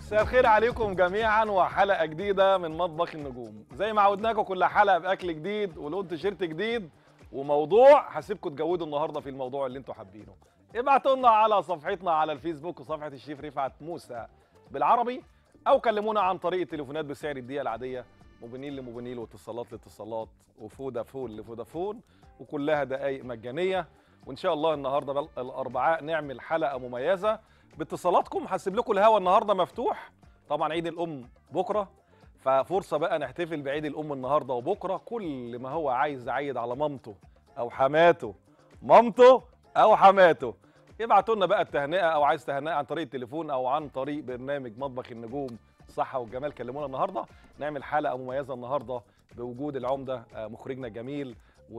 مساء الخير عليكم جميعا وحلقه جديده من مطبخ النجوم زي ما عودناكم كل حلقه باكل جديد ولون تيشيرت جديد وموضوع هسيبكم تجودوا النهارده في الموضوع اللي انتوا حابينه ابعتوا لنا على صفحتنا على الفيسبوك وصفحه الشيف رفعت موسى بالعربي او كلمونا عن طريق التليفونات بسعر الدقيقه العاديه موبينيل لموبينيل واتصالات لاتصالات وفودافون لفودافون وكلها دقائق مجانيه وان شاء الله النهارده بل- الاربعاء نعمل حلقه مميزه باتصالاتكم هسيب لكم الهوا النهارده مفتوح طبعا عيد الام بكره ففرصه بقى نحتفل بعيد الام النهارده وبكره كل ما هو عايز يعيد على مامته او حماته مامته او حماته ابعتوا لنا بقى التهنئه او عايز تهنئه عن طريق التليفون او عن طريق برنامج مطبخ النجوم الصحه والجمال كلمونا النهارده نعمل حلقه مميزه النهارده بوجود العمده آه، مخرجنا الجميل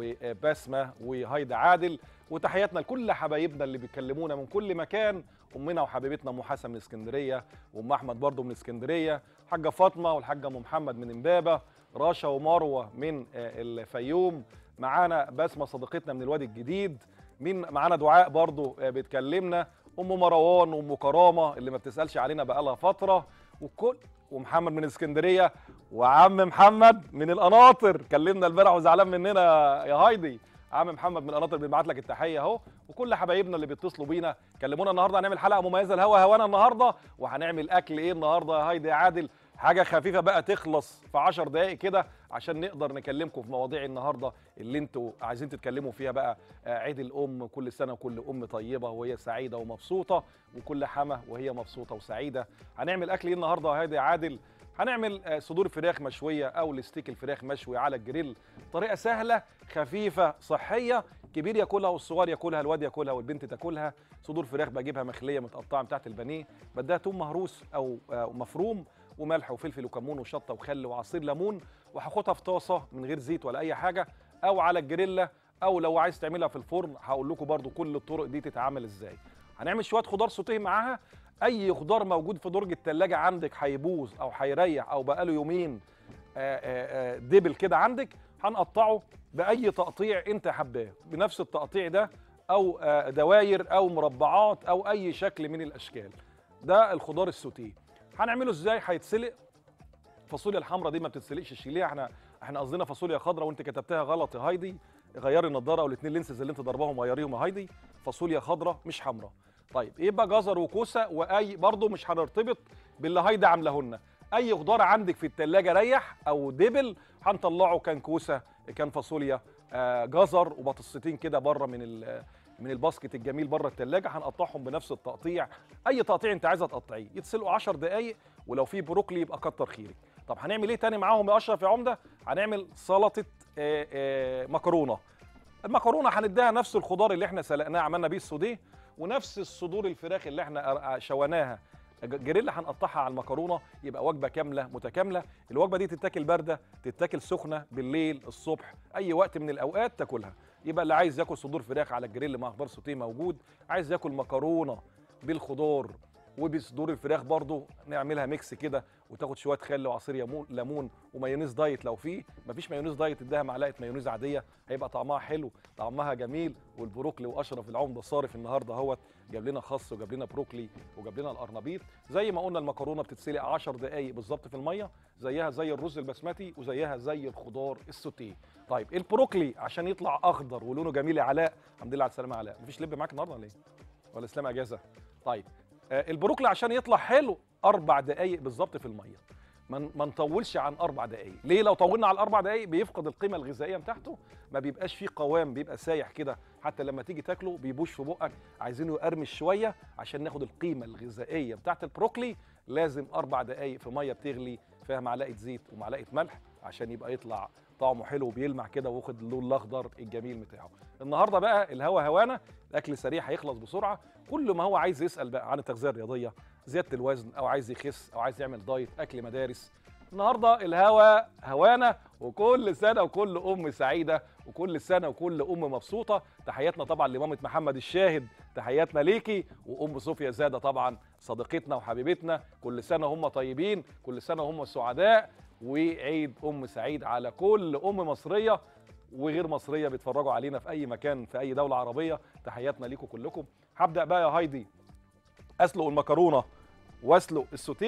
وبسمه وهيدا عادل وتحياتنا لكل حبايبنا اللي بيكلمونا من كل مكان امنا وحبيبتنا ام حسن من اسكندريه وام احمد برضو من اسكندريه حاجه فاطمه والحاجه ام محمد من امبابه رشا ومروه من آه، الفيوم معانا بسمه صديقتنا من الوادي الجديد مين معانا دعاء برضو آه، بتكلمنا ام مروان وام كرامه اللي ما بتسالش علينا بقالها فتره وكل ومحمد من اسكندريه وعم محمد من القناطر كلمنا امبارح وزعلان مننا يا هايدي عم محمد من القناطر بنبعت لك التحيه اهو وكل حبايبنا اللي بيتصلوا بينا كلمونا النهارده هنعمل حلقه مميزه الهوا هوانا النهارده وهنعمل اكل ايه النهارده يا هايدي يا عادل حاجه خفيفه بقى تخلص في 10 دقائق كده عشان نقدر نكلمكم في مواضيع النهارده اللي انتوا عايزين تتكلموا فيها بقى آه، عيد الام كل سنه وكل ام طيبه وهي سعيده ومبسوطه وكل حما وهي مبسوطه وسعيده هنعمل اكل ايه النهارده يا هايدي يا عادل هنعمل آه، صدور فراخ مشويه او الستيك الفراخ مشوي على الجريل طريقه سهله خفيفه صحيه كبير ياكلها والصغار ياكلها الواد ياكلها والبنت تاكلها صدور فراخ بجيبها مخليه متقطعه بتاعت البانيه بديها توم مهروس او آه، مفروم وملح وفلفل وكمون وشطه وخل وعصير ليمون وهاخدها في طاسه من غير زيت ولا اي حاجه او على الجريلا او لو عايز تعملها في الفرن هقول لكم برضو كل الطرق دي تتعمل ازاي هنعمل شويه خضار سوتيه معاها اي خضار موجود في درج التلاجة عندك هيبوظ او هيريح او بقاله يومين آه، آه، آه، دبل كده عندك هنقطعه باي تقطيع انت حباه بنفس التقطيع ده او آه، دواير او مربعات او اي شكل من الاشكال ده الخضار السوتيه هنعمله ازاي هيتسلق الفاصوليا الحمراء دي ما بتتسلقش شيليها احنا احنا قصدنا فاصوليا خضراء وانت كتبتها غلط يا هايدي غيري النضاره والاثنين لينسز اللي انت ضربهم غيريهم يا هايدي فاصوليا خضراء مش حمراء طيب يبقى جزر وكوسه واي برضو مش هنرتبط باللي هايدي عاملاهن اي خضار عندك في التلاجة ريح او دبل هنطلعه كان كوسه كان فاصوليا آه جزر وبطستين كده بره من ال- من الباسكت الجميل بره التلاجة هنقطعهم بنفس التقطيع اي تقطيع انت عايزه تقطعيه يتسلقوا 10 دقائق ولو في بروكلي يبقى كتر خيرك طب هنعمل ايه تاني معاهم يا اشرف يا عمده هنعمل سلطه آه، آه، مكرونه المكرونه هنديها نفس الخضار اللي احنا سلقناه عملنا بيه السوديه ونفس الصدور الفراخ اللي احنا أر- شويناها ج- جريلا هنقطعها على المكرونه يبقى وجبه كامله متكامله الوجبه دي تتاكل بارده تتاكل سخنه بالليل الصبح اي وقت من الاوقات تاكلها يبقى اللي عايز ياكل صدور فراخ على الجريل مع خضار سوتيه موجود عايز ياكل مكرونه بالخضار وبصدور الفراخ برضو نعملها ميكس كده وتاخد شويه خل وعصير يمون ليمون ومايونيز دايت لو فيه مفيش مايونيز دايت اديها معلقه مايونيز عاديه هيبقى طعمها حلو طعمها جميل والبروكلي واشرف العمده صارف النهارده اهوت جاب لنا خس وجاب لنا بروكلي وجاب لنا القرنبيط زي ما قلنا المكرونه بتتسلق 10 دقائق بالظبط في الميه زيها زي الرز البسمتي وزيها زي الخضار السوتيه طيب البروكلي عشان يطلع اخضر ولونه جميل يا علاء الحمد لله على السلامه يا علاء مفيش لب معاك النهارده ولا ايه ولا اسلام اجازه طيب آه، البروكلي عشان يطلع حلو اربع دقائق بالظبط في الميه ما ما نطولش عن اربع دقائق ليه لو طولنا على الاربع دقائق بيفقد القيمه الغذائيه بتاعته ما بيبقاش فيه قوام بيبقى سايح كده حتى لما تيجي تاكله بيبوش في بقك عايزينه يقرمش شويه عشان ناخد القيمه الغذائيه بتاعت البروكلي لازم اربع دقائق في ميه بتغلي فيها معلقه زيت ومعلقه ملح عشان يبقى يطلع طعمه حلو وبيلمع كده واخد اللون الاخضر الجميل بتاعه النهارده بقى الهوا هوانا الاكل سريع هيخلص بسرعه كل ما هو عايز يسال بقى عن التغذيه الرياضيه زياده الوزن او عايز يخس او عايز يعمل دايت اكل مدارس النهارده الهوا هوانا وكل سنه وكل ام سعيده وكل سنه وكل ام مبسوطه تحياتنا طبعا لمامه محمد الشاهد تحياتنا ليكي وام صوفيا زاده طبعا صديقتنا وحبيبتنا كل سنه هم طيبين كل سنه هم سعداء وعيد ام سعيد على كل ام مصريه وغير مصريه بيتفرجوا علينا في اي مكان في اي دوله عربيه تحياتنا ليكم كلكم هبدا بقى يا هايدي اسلق المكرونه واسلق السوتيه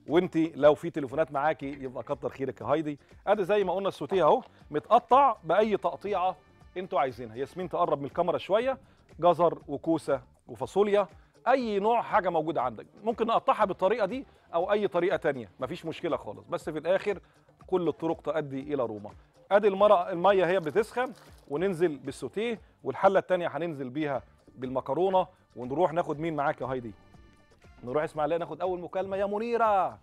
وانت لو في تليفونات معاكي يبقى كتر خيرك يا هايدي ادي زي ما قلنا السوتيه اهو متقطع باي تقطيعه انتوا عايزينها ياسمين تقرب من الكاميرا شويه جزر وكوسه وفاصوليا اي نوع حاجه موجوده عندك ممكن نقطعها بالطريقه دي او اي طريقه تانية مفيش مشكله خالص بس في الاخر كل الطرق تؤدي الى روما ادي المرة الميه هي بتسخن وننزل بالسوتيه والحله التانية هننزل بيها بالمكرونه ونروح ناخد مين معاك يا هايدي نروح اسماعيليه ناخد اول مكالمه يا منيره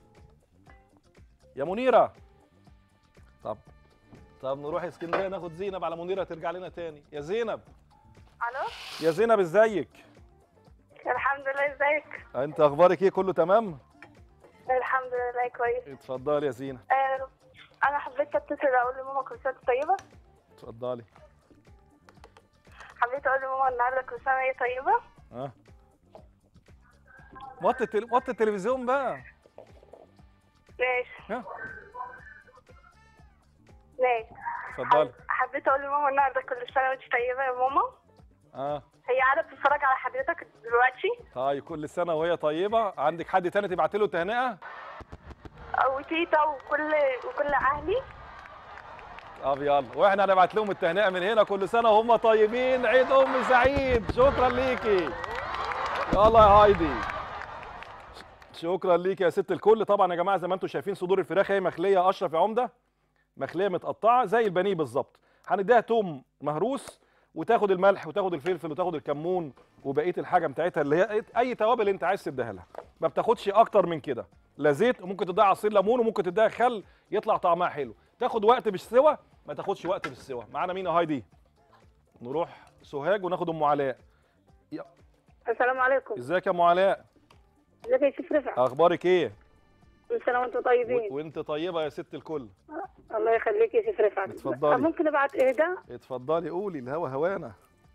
يا منيره طب طب نروح اسكندريه ناخد زينب على منيره ترجع لنا تاني يا زينب الو يا زينب ازيك الحمد لله ازيك انت اخبارك ايه كله تمام الحمد لله كويس اتفضلي يا زينب آه انا حبيت اتصل اقول لماما كل سنه وأنت طيبه اتفضلي حبيت اقول لماما النهارده كل سنه وهي طيبه ها وطي التل... وطي التلفزيون بقى ماشي ها ماشي اتفضلي حبيت اقول لماما النهارده كل سنه وانت طيبه يا ماما اه هي قاعده بتتفرج على حضرتك دلوقتي طيب كل سنه وهي طيبه عندك حد تاني تبعت له تهنئه وتيتا وكل وكل اهلي طب يلا واحنا هنبعت لهم التهنئه من هنا كل سنه وهم طيبين عيد ام سعيد شكرا ليكي يلا يا هايدي شكرا ليكي يا ست الكل طبعا يا جماعه زي ما انتم شايفين صدور الفراخ هي مخليه اشرف يا عمده مخليه متقطعه زي البانيه بالظبط هنديها توم مهروس وتاخد الملح وتاخد الفلفل وتاخد الكمون وبقيه الحاجه بتاعتها اللي هي اي توابل انت عايز تديها لها ما بتاخدش اكتر من كده لا زيت وممكن تديها عصير ليمون وممكن تديها خل يطلع طعمها حلو تاخد وقت بالسوا ما تاخدش وقت بالسوا معانا مين يا هايدي نروح سوهاج وناخد ام علاء السلام عليكم ازيك يا ام علاء ازيك يا شيخ رفعت اخبارك ايه كل سنه وانتم و- طيبين وانت طيبه يا ست الكل الله يخليك يا شيخ رفعت اتفضلي. ممكن ابعت اهداء اتفضلي قولي الهوا هوانا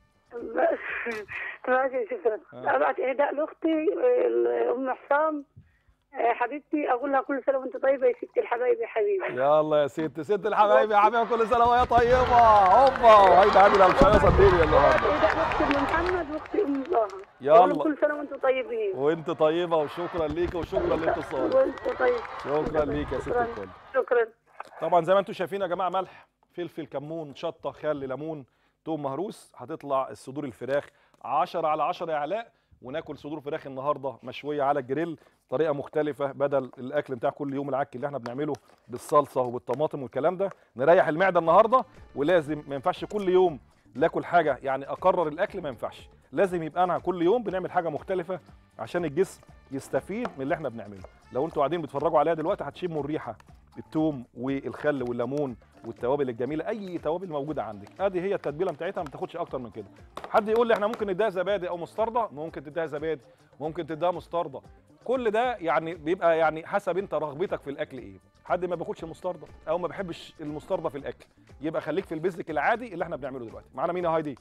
ماشي يا شيخ رفعت آه. ابعت اهداء لاختي آه، ام حسام آه، حبيبتي اقول لها كل سنه وانت طيبه يا ست الحبايب يا حبيبي يلا يا ست ست الحبايب يا حبيبي كل سنه وهي طيبه هوبا هايدي هادي لو شويه صدقني النهارده اهداء لاختي ام محمد واختي ام طه يلا. أقول لهم كل سنه وانتم طيبين وانت طيبه وشكرا ليك وشكرا لاتصالك وانت طيب شكرا ليك يا ست شكراً. الكل شكرا طبعا زي ما انتم شايفين يا جماعه ملح فلفل كمون شطه خل ليمون توم مهروس هتطلع الصدور الفراخ 10 على 10 يا علاء وناكل صدور فراخ النهارده مشويه على الجريل طريقه مختلفه بدل الاكل بتاع كل يوم العك اللي احنا بنعمله بالصلصه وبالطماطم والكلام ده نريح المعده النهارده ولازم ما ينفعش كل يوم لاكل حاجه يعني اقرر الاكل ما ينفعش لازم يبقى انا كل يوم بنعمل حاجه مختلفه عشان الجسم يستفيد من اللي احنا بنعمله لو انتوا قاعدين بتتفرجوا عليها دلوقتي هتشموا الريحه التوم والخل والليمون والتوابل الجميله اي توابل موجوده عندك ادي هي التتبيله بتاعتها ما تاخدش اكتر من كده حد يقول لي احنا ممكن نديها زبادي او مستردة ممكن تديها زبادي ممكن تديها مستردة كل ده يعني بيبقى يعني حسب انت رغبتك في الاكل ايه حد ما بياكلش المستردة او ما بيحبش المستردة في الاكل يبقى خليك في البيزك العادي اللي احنا بنعمله دلوقتي معانا مين يا هايدي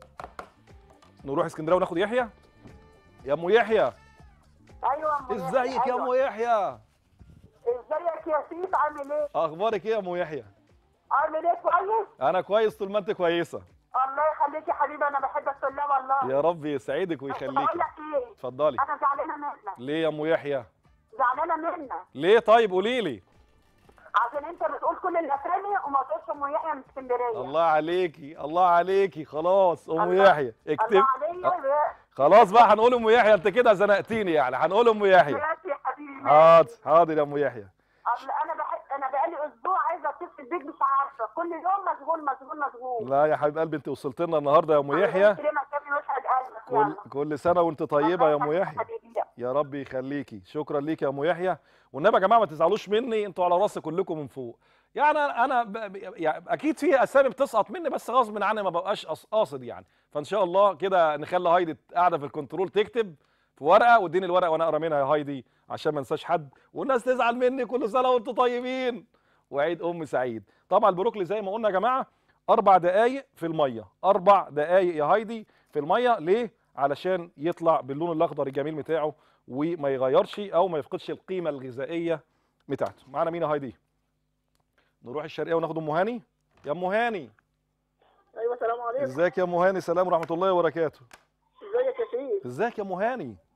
نروح اسكندريه وناخد يحيى يا ام يحيى ايوه أم ازيك يا ام يحيى ازيك يا سيف عامل ايه؟ اخبارك ايه يا ام يحيى عامل ايه كويس؟ انا كويس طول ما انت كويسه الله يخليك يا حبيبي انا بحبك في الله والله يا رب يسعدك بس ويخليك بقول لك ايه؟ اتفضلي انا زعلانه منك ليه يا ام يحيى زعلانه منك ليه طيب قولي لي عشان انت بتقول كل الاسامي وما تقولش ام يحيى من اسكندريه الله عليكي الله عليكي خلاص ام الله- يحيى اكتب الله عليا خلاص بقى هنقول ام يحيى انت كده زنقتيني يعني هنقول ام يحيى ماشي يا حبيبي حاضر حاضر يا ام يحيى أصل انا بحب انا بقالي اسبوع عايزه اتصل بيك مش عارفه كل يوم مشغول مشغول مشغول لا يا حبيب قلبي انت وصلت لنا النهارده يا ام الله يحيى يكرمك يا ابني ويسعد قلبك كل يلا. كل سنه وانت طيبه يا ام الله يحيى يخليك حبيبي. يا رب يخليكي شكرا ليك يا ام يحيى والنبي يا جماعه ما تزعلوش مني انتوا على راسي كلكم من فوق يعني انا انا ب... ب- يعني اكيد في اسامي بتسقط مني بس غصب عني ما ببقاش قص- قاصد يعني فان شاء الله كده نخلي هايدي قاعده في الكنترول تكتب في ورقه واديني الورقه وانا اقرا منها يا هايدي عشان ما انساش حد والناس تزعل مني كل سنه وانتم طيبين وعيد ام سعيد طبعا البروكلي زي ما قلنا يا جماعه اربع دقائق في الميه اربع دقائق يا هايدي في الميه ليه علشان يطلع باللون الاخضر الجميل بتاعه وما يغيرش او ما يفقدش القيمه الغذائيه بتاعته معانا مين يا هايدي نروح الشرقيه وناخد ام هاني يا ام هاني ايوه السلام عليكم ازيك يا ام هاني سلام ورحمه الله وبركاته ازيك يا سيف ازيك يا ام هاني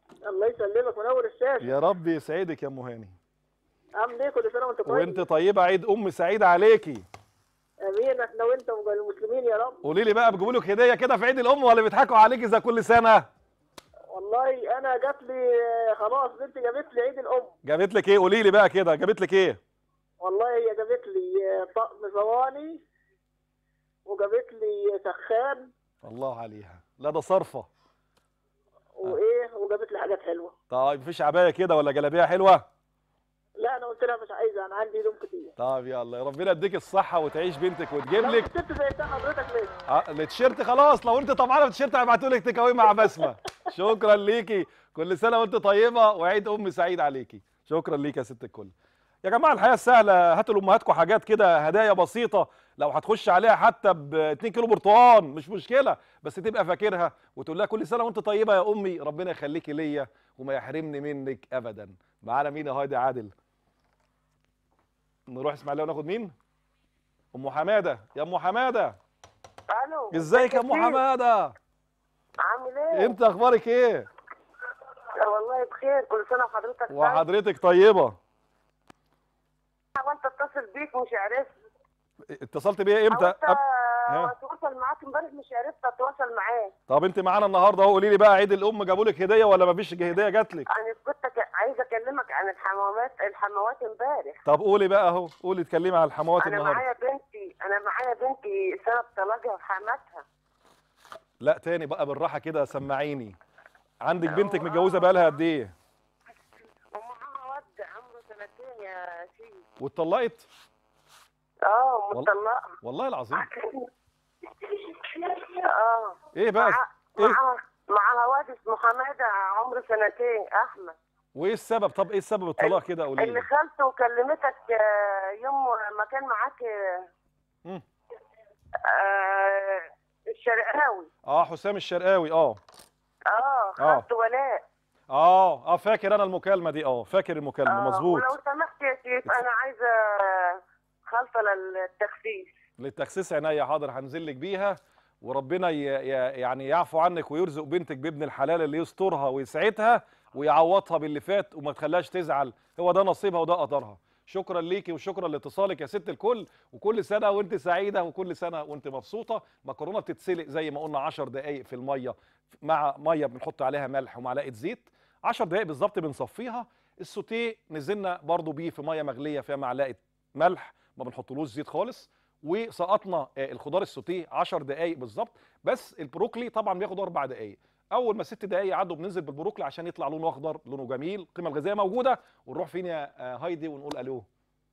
الله يسلمك منور الشاشه يا رب يسعدك يا ام هاني عامل ايه كل سنه وانت كويس وانت طيبه عيد ام سعيد عليكي امين احنا وانت والمسلمين يا رب قولي لي بقى بيجيبوا لك هديه كده في عيد الام ولا بيضحكوا عليكي زي كل سنه والله انا جات لي خلاص بنتي جابت لي عيد الام جابت لك ايه قولي لي بقى كده جابت لك ايه والله هي جابت لي طقم صواني وجابت لي سخان الله عليها لا ده صرفه وايه وجابت لي حاجات حلوه طيب مفيش عبايه كده ولا جلابيه حلوه لا انا قلت لها مش عايزه انا عندي هدوم كتير طيب يلا يا ربنا يديك الصحه وتعيش بنتك وتجيب لو لك كسبت زي بتاع حضرتك ليه آه، التيشيرت خلاص لو انت طبعا التيشيرت هيبعتوا لك تكاوي مع بسمه شكرا ليكي كل سنه وانت طيبه وعيد ام سعيد عليكي شكرا ليك يا ست الكل يا جماعه الحياه سهله هاتوا لامهاتكم حاجات كده هدايا بسيطه لو هتخش عليها حتى ب 2 كيلو برتقال مش مشكله بس تبقى فاكرها وتقول لها كل سنه وانت طيبه يا امي ربنا يخليكي ليا وما يحرمني منك ابدا معانا مين يا هادي عادل نروح اسماعيليه وناخد مين ام حماده يا ام حماده الو ازيك يا ام حماده عامل ايه؟ انت اخبارك ايه والله بخير كل سنه وحضرتك طيب وحضرتك طيبه وانت اتصل بيك مش عرفت اتصلت بيا امتى حاولت أب... ها. اتواصل معاك امبارح مش عرفت اتواصل معاك طب انت معانا النهارده اهو قولي لي بقى عيد الام جابوا لك هديه ولا مفيش هديه جات لك انا كنت ك- عايزه اكلمك عن الحمامات الحموات امبارح طب قولي بقى اهو قولي اتكلمي على الحموات انا النهارده معايا بنتي انا معايا بنتي سنه طلاقها وحماتها لا تاني بقى بالراحه كده سمعيني عندك بنتك متجوزه بقى لها قد ايه ومعاها ود عمره سنتين يا سيدي واتطلقت اه والله. مطلقه والله العظيم اه ايه بقى مع- ايه معاها معاها واد اسمه حماده عمره سنتين احمد وايه السبب طب ايه السبب الطلاق كده قولي اللي لي خالته كلمتك آه، يوم ما كان معاك آه، مم. آه، الشرقاوي اه حسام الشرقاوي اه اه خالته ولاء اه اه فاكر انا المكالمه دي اه فاكر المكالمه آه، مظبوط ولو سمحت يا سيف انا عايزه خلطه للتخسيس للتخسيس عينيا حاضر هنزل لك بيها وربنا ي... ي... يعني يعفو عنك ويرزق بنتك بابن الحلال اللي يسترها ويسعدها ويعوضها باللي فات وما تخليهاش تزعل هو ده نصيبها وده قدرها شكرا ليكي وشكرا لاتصالك يا ست الكل وكل سنه وانت سعيده وكل سنه وانت مبسوطه مكرونه بتتسلق زي ما قلنا 10 دقائق في الميه مع ميه بنحط عليها ملح ومعلقه زيت 10 دقائق بالظبط بنصفيها السوتيه نزلنا برضو بيه في ميه مغليه فيها معلقه ملح ما بنحطلوش زيت خالص وسقطنا آه، الخضار السوتيه 10 دقائق بالظبط بس البروكلي طبعا بياخد اربع دقائق اول ما ست دقائق يعدوا بننزل بالبروكلي عشان يطلع لونه اخضر لونه جميل القيمه الغذائيه موجوده ونروح فين يا آه، هايدي ونقول الو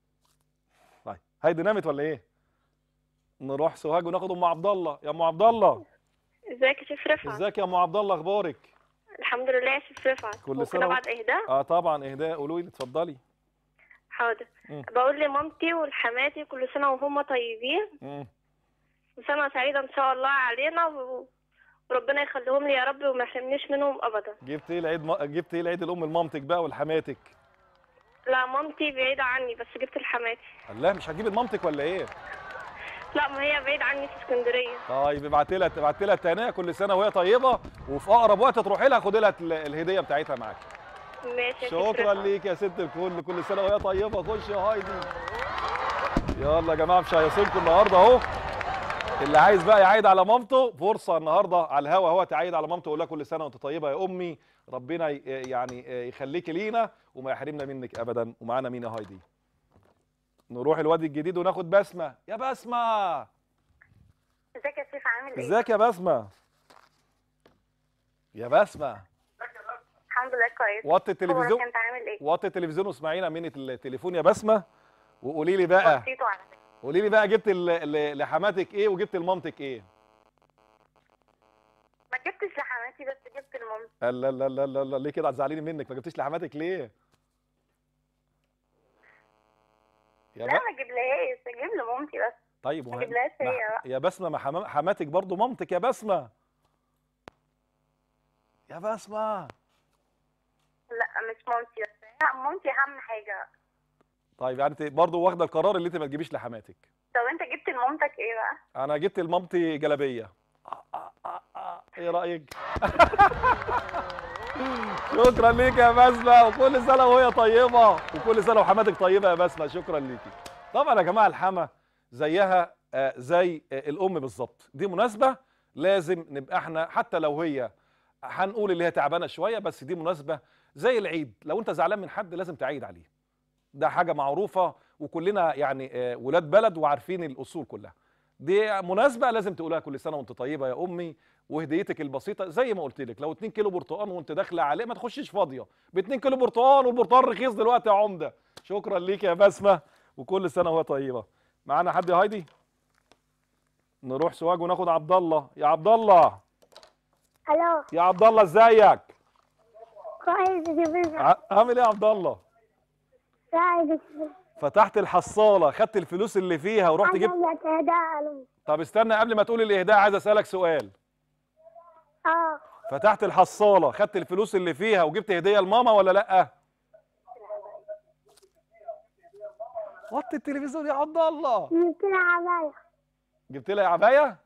طيب هايدي نامت ولا ايه نروح سوهاج وناخد ام عبد الله يا ام عبد الله ازيك يا شيف رفعت ازيك يا ام عبد الله اخبارك الحمد لله يا شيف رفعت كل ممكن سنة و- ابعت اهداء اه طبعا اهداء قولوا لي اتفضلي حاضر مم. بقول لمامتي ولحماتي كل سنه وهم طيبين مم. وسنه سعيده ان شاء الله علينا و... وربنا يخليهم لي يا رب وما يحرمنيش منهم ابدا جبت ايه العيد م... جبت ايه العيد الام لمامتك بقى ولحماتك لا مامتي بعيده عني بس جبت لحماتي لا مش هتجيب لمامتك ولا ايه لا ما هي بعيد عني في اسكندريه طيب ابعت لها ابعت لها التهنئه كل سنه وهي طيبه وفي اقرب وقت تروحي لها خدي لها ال- الهديه بتاعتها معاك ماشي يا شيف شكرا رفعت. ليك يا ست الكل كل سنه وهي طيبه خش يا هايدي يلا يا جماعه مش هيصيبكم النهارده اهو اللي عايز بقى يعيد على مامته فرصه النهارده على الهوا هو تعيد على مامته ويقول لها كل سنه وانت طيبه يا امي ربنا ي- يعني يخليكي لينا وما يحرمنا منك ابدا ومعانا مين يا هايدي نروح الوادي الجديد وناخد بسمه يا بسمه ازيك يا سيف عامل ايه؟ ازيك يا بسمه يا بسمه الحمد لله كويس وطي التلفزيون انت عامل ايه؟ وطي التلفزيون واسمعينا منة التليفون يا بسمه وقولي لي بقى بسيطه على فكره قولي لي بقى جبت ل- ل- لحماتك ايه وجبت لمامتك ايه ما جبتش لحماتي بس جبت لمامتي لا لا لا لا لا, لا. ليه كده هتزعليني منك ما جبتيش لحماتك ليه يا لا بقى ما اجيبلهاش اجيب لمامتي بس طيب ما وه- اجيبلهاش هي ما- بقى يا بسمه ما حمام- حماتك برضو مامتك يا بسمه يا بسمه لا مش مامتي بس لا مامتي اهم حاجه طيب يعني انت برضو واخده القرار اللي انت ما تجيبيش لحماتك طب انت جبت لمامتك ايه بقى؟ انا جبت لمامتي جلابيه آه آه آه آه. ايه رايك شكرا ليك يا بسمه وكل سنه وهي طيبه وكل سنه وحماتك طيبه يا بسمه شكرا ليكي طبعا يا جماعه الحما زيها آه، زي آه، الام بالظبط دي مناسبه لازم نبقى احنا حتى لو هي هنقول اللي هي تعبانه شويه بس دي مناسبه زي العيد لو انت زعلان من حد لازم تعيد عليه ده حاجه معروفه وكلنا يعني آه، ولاد بلد وعارفين الاصول كلها دي مناسبه لازم تقولها كل سنه وانت طيبه يا امي وهديتك البسيطه زي ما قلت لك لو 2 كيلو برتقال وانت داخله عليه ما تخشيش فاضيه ب 2 كيلو برتقال والبرتقال رخيص دلوقتي يا عمده شكرا ليك يا بسمه وكل سنه وهي طيبه معانا حد يا هايدي نروح سواج وناخد عبد الله يا عبد الله الو يا عبد الله ازيك كويس يا جبريل ع- عامل ايه يا عبد الله سعيد يا جبريل فتحت الحصاله خدت الفلوس اللي فيها ورحت جبت عجبت هداء طب استنى قبل ما تقول الاهداء عايز اسالك سؤال اه فتحت الحصاله خدت الفلوس اللي فيها وجبت هديه لماما ولا لا وطي التلفزيون يا عبد الله جبت لها عباية جبت لها عبايه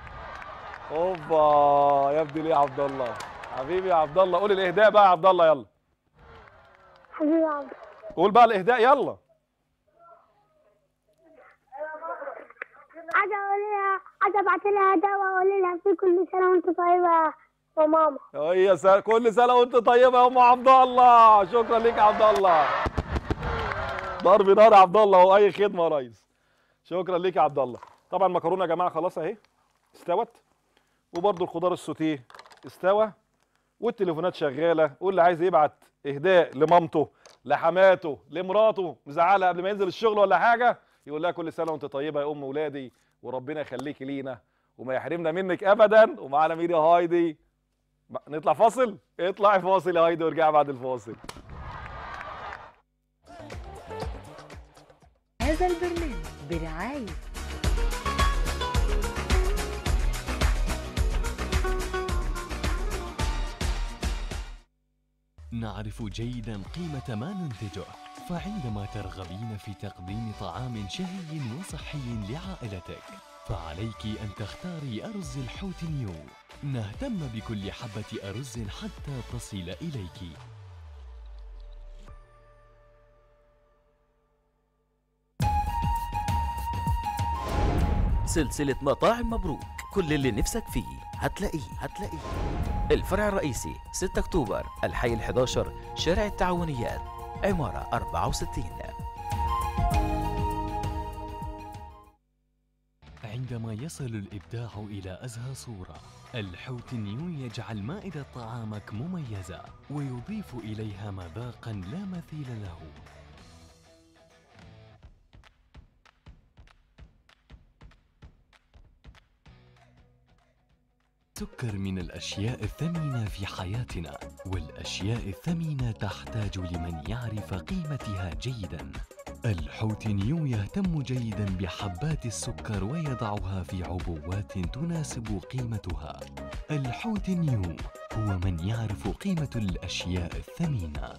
اوبا يا ابني ليه يا عبد الله حبيبي يا عبد الله قول الاهداء بقى يا عبد الله يلا حبيبي عبد قول بقى الاهداء يلا عايزة اقول لها عايزة ابعت لها هداء واقول لها في كل سنة وانت طيبة يا ماما هي سنة كل سنه وانت طيبه يا ام عبد الله شكرا ليك يا عبد الله ضرب نار يا عبد الله واي خدمه يا ريس شكرا ليك يا عبد الله طبعا المكرونه يا جماعه خلاص اهي استوت وبرده الخضار السوتيه استوى والتليفونات شغاله واللي عايز يبعت اهداء لمامته لحماته لمراته مزعلها قبل ما ينزل الشغل ولا حاجه يقول لها كل سنه وانت طيبه يا ام ولادي وربنا يخليكي لينا وما يحرمنا منك ابدا ومعانا مين يا هايدي بقى نطلع فاصل اطلعي فاصل يا هايدي وارجعي بعد الفاصل هذا البرنامج برعاية نعرف جيدا قيمة ما ننتجه فعندما ترغبين في تقديم طعام شهي وصحي لعائلتك فعليك أن تختاري أرز الحوت نيو نهتم بكل حبة أرز حتى تصل إليك سلسلة مطاعم مبروك كل اللي نفسك فيه هتلاقيه هتلاقيه الفرع الرئيسي 6 أكتوبر الحي ال11 شارع التعاونيات عمارة 64 عندما يصل الإبداع إلى أزهى صورة الحوت نيو يجعل مائدة طعامك مميزة ويضيف إليها مذاقا لا مثيل له سكر من الأشياء الثمينة في حياتنا والأشياء الثمينة تحتاج لمن يعرف قيمتها جيدا الحوت نيو يهتم جيدا بحبات السكر ويضعها في عبوات تناسب قيمتها الحوت نيو هو من يعرف قيمة الأشياء الثمينة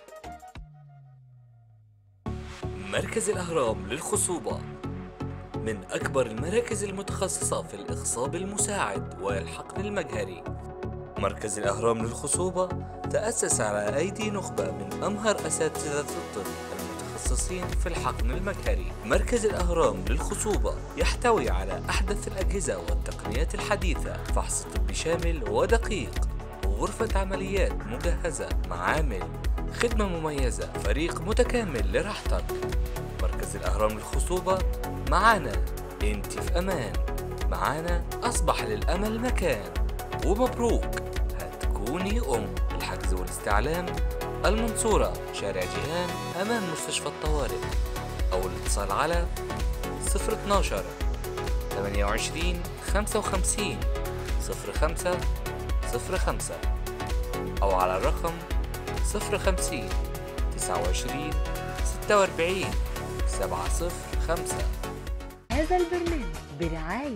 مركز الأهرام للخصوبة من أكبر المراكز المتخصصة في الإخصاب المساعد والحقن المجهري مركز الأهرام للخصوبة تأسس على أيدي نخبة من أمهر أساتذة الطب المتخصصين في الحقن المجهري مركز الأهرام للخصوبة يحتوي على أحدث الأجهزة والتقنيات الحديثة فحص طبي شامل ودقيق غرفة عمليات مجهزة معامل خدمة مميزة فريق متكامل لراحتك مركز الأهرام للخصوبة معانا انت في أمان معانا أصبح للأمل مكان ومبروك هتكوني أم الحجز والاستعلام المنصورة شارع جيهان أمام مستشفى الطوارئ أو الاتصال على 012 28 55 05 05 أو على الرقم 050 29 46 705 هذا البرنامج برعاية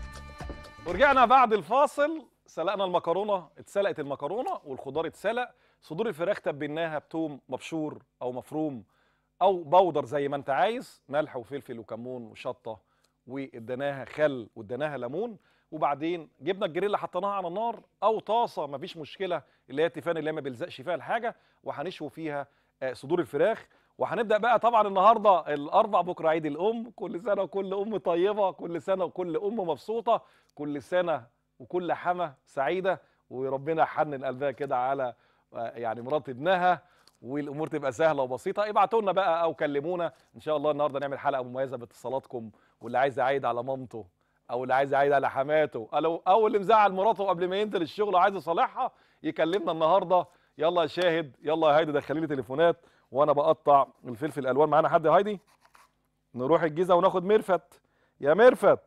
ورجعنا بعد الفاصل سلقنا المكرونه اتسلقت المكرونه والخضار اتسلق صدور الفراخ تبلناها بتوم مبشور او مفروم او بودر زي ما انت عايز ملح وفلفل وكمون وشطه واديناها خل واديناها ليمون وبعدين جبنا الجريلا حطيناها على النار او طاسه مفيش مشكله اللي هي تيفال اللي هي ما بيلزقش فيها الحاجه وهنشوي فيها آه، صدور الفراخ وهنبدا بقى طبعا النهارده الاربع بكره عيد الام كل سنه وكل ام طيبه كل سنه وكل ام مبسوطه كل سنه وكل حما سعيده وربنا يحنن قلبها كده على آه، يعني مرات ابنها والامور تبقى سهله وبسيطه ابعتوا لنا بقى او كلمونا ان شاء الله النهارده نعمل حلقه مميزه باتصالاتكم واللي عايز يعيد على مامته او اللي عايز يعيد على حماته او او اللي مزعل مراته قبل ما ينزل الشغل وعايز يصالحها يكلمنا النهارده يلا يا شاهد يلا يا هايدي دخلي لي تليفونات وانا بقطع الفلفل الالوان معانا حد يا هايدي نروح الجيزه وناخد مرفت يا مرفت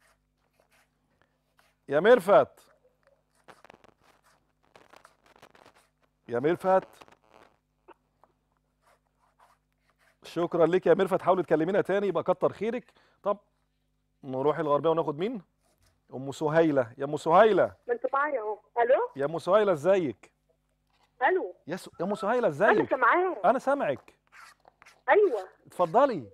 يا مرفت يا مرفت شكرا لك يا مرفت حاولي تكلمينا تاني يبقى كتر خيرك طب نروح الغربيه وناخد مين ام سهيله يا ام سهيله ما انتوا معايا اهو الو يا ام سهيله ازيك الو يا س... يا ام سهيله انا ازيك سامعاك انا سامعك ايوه اتفضلي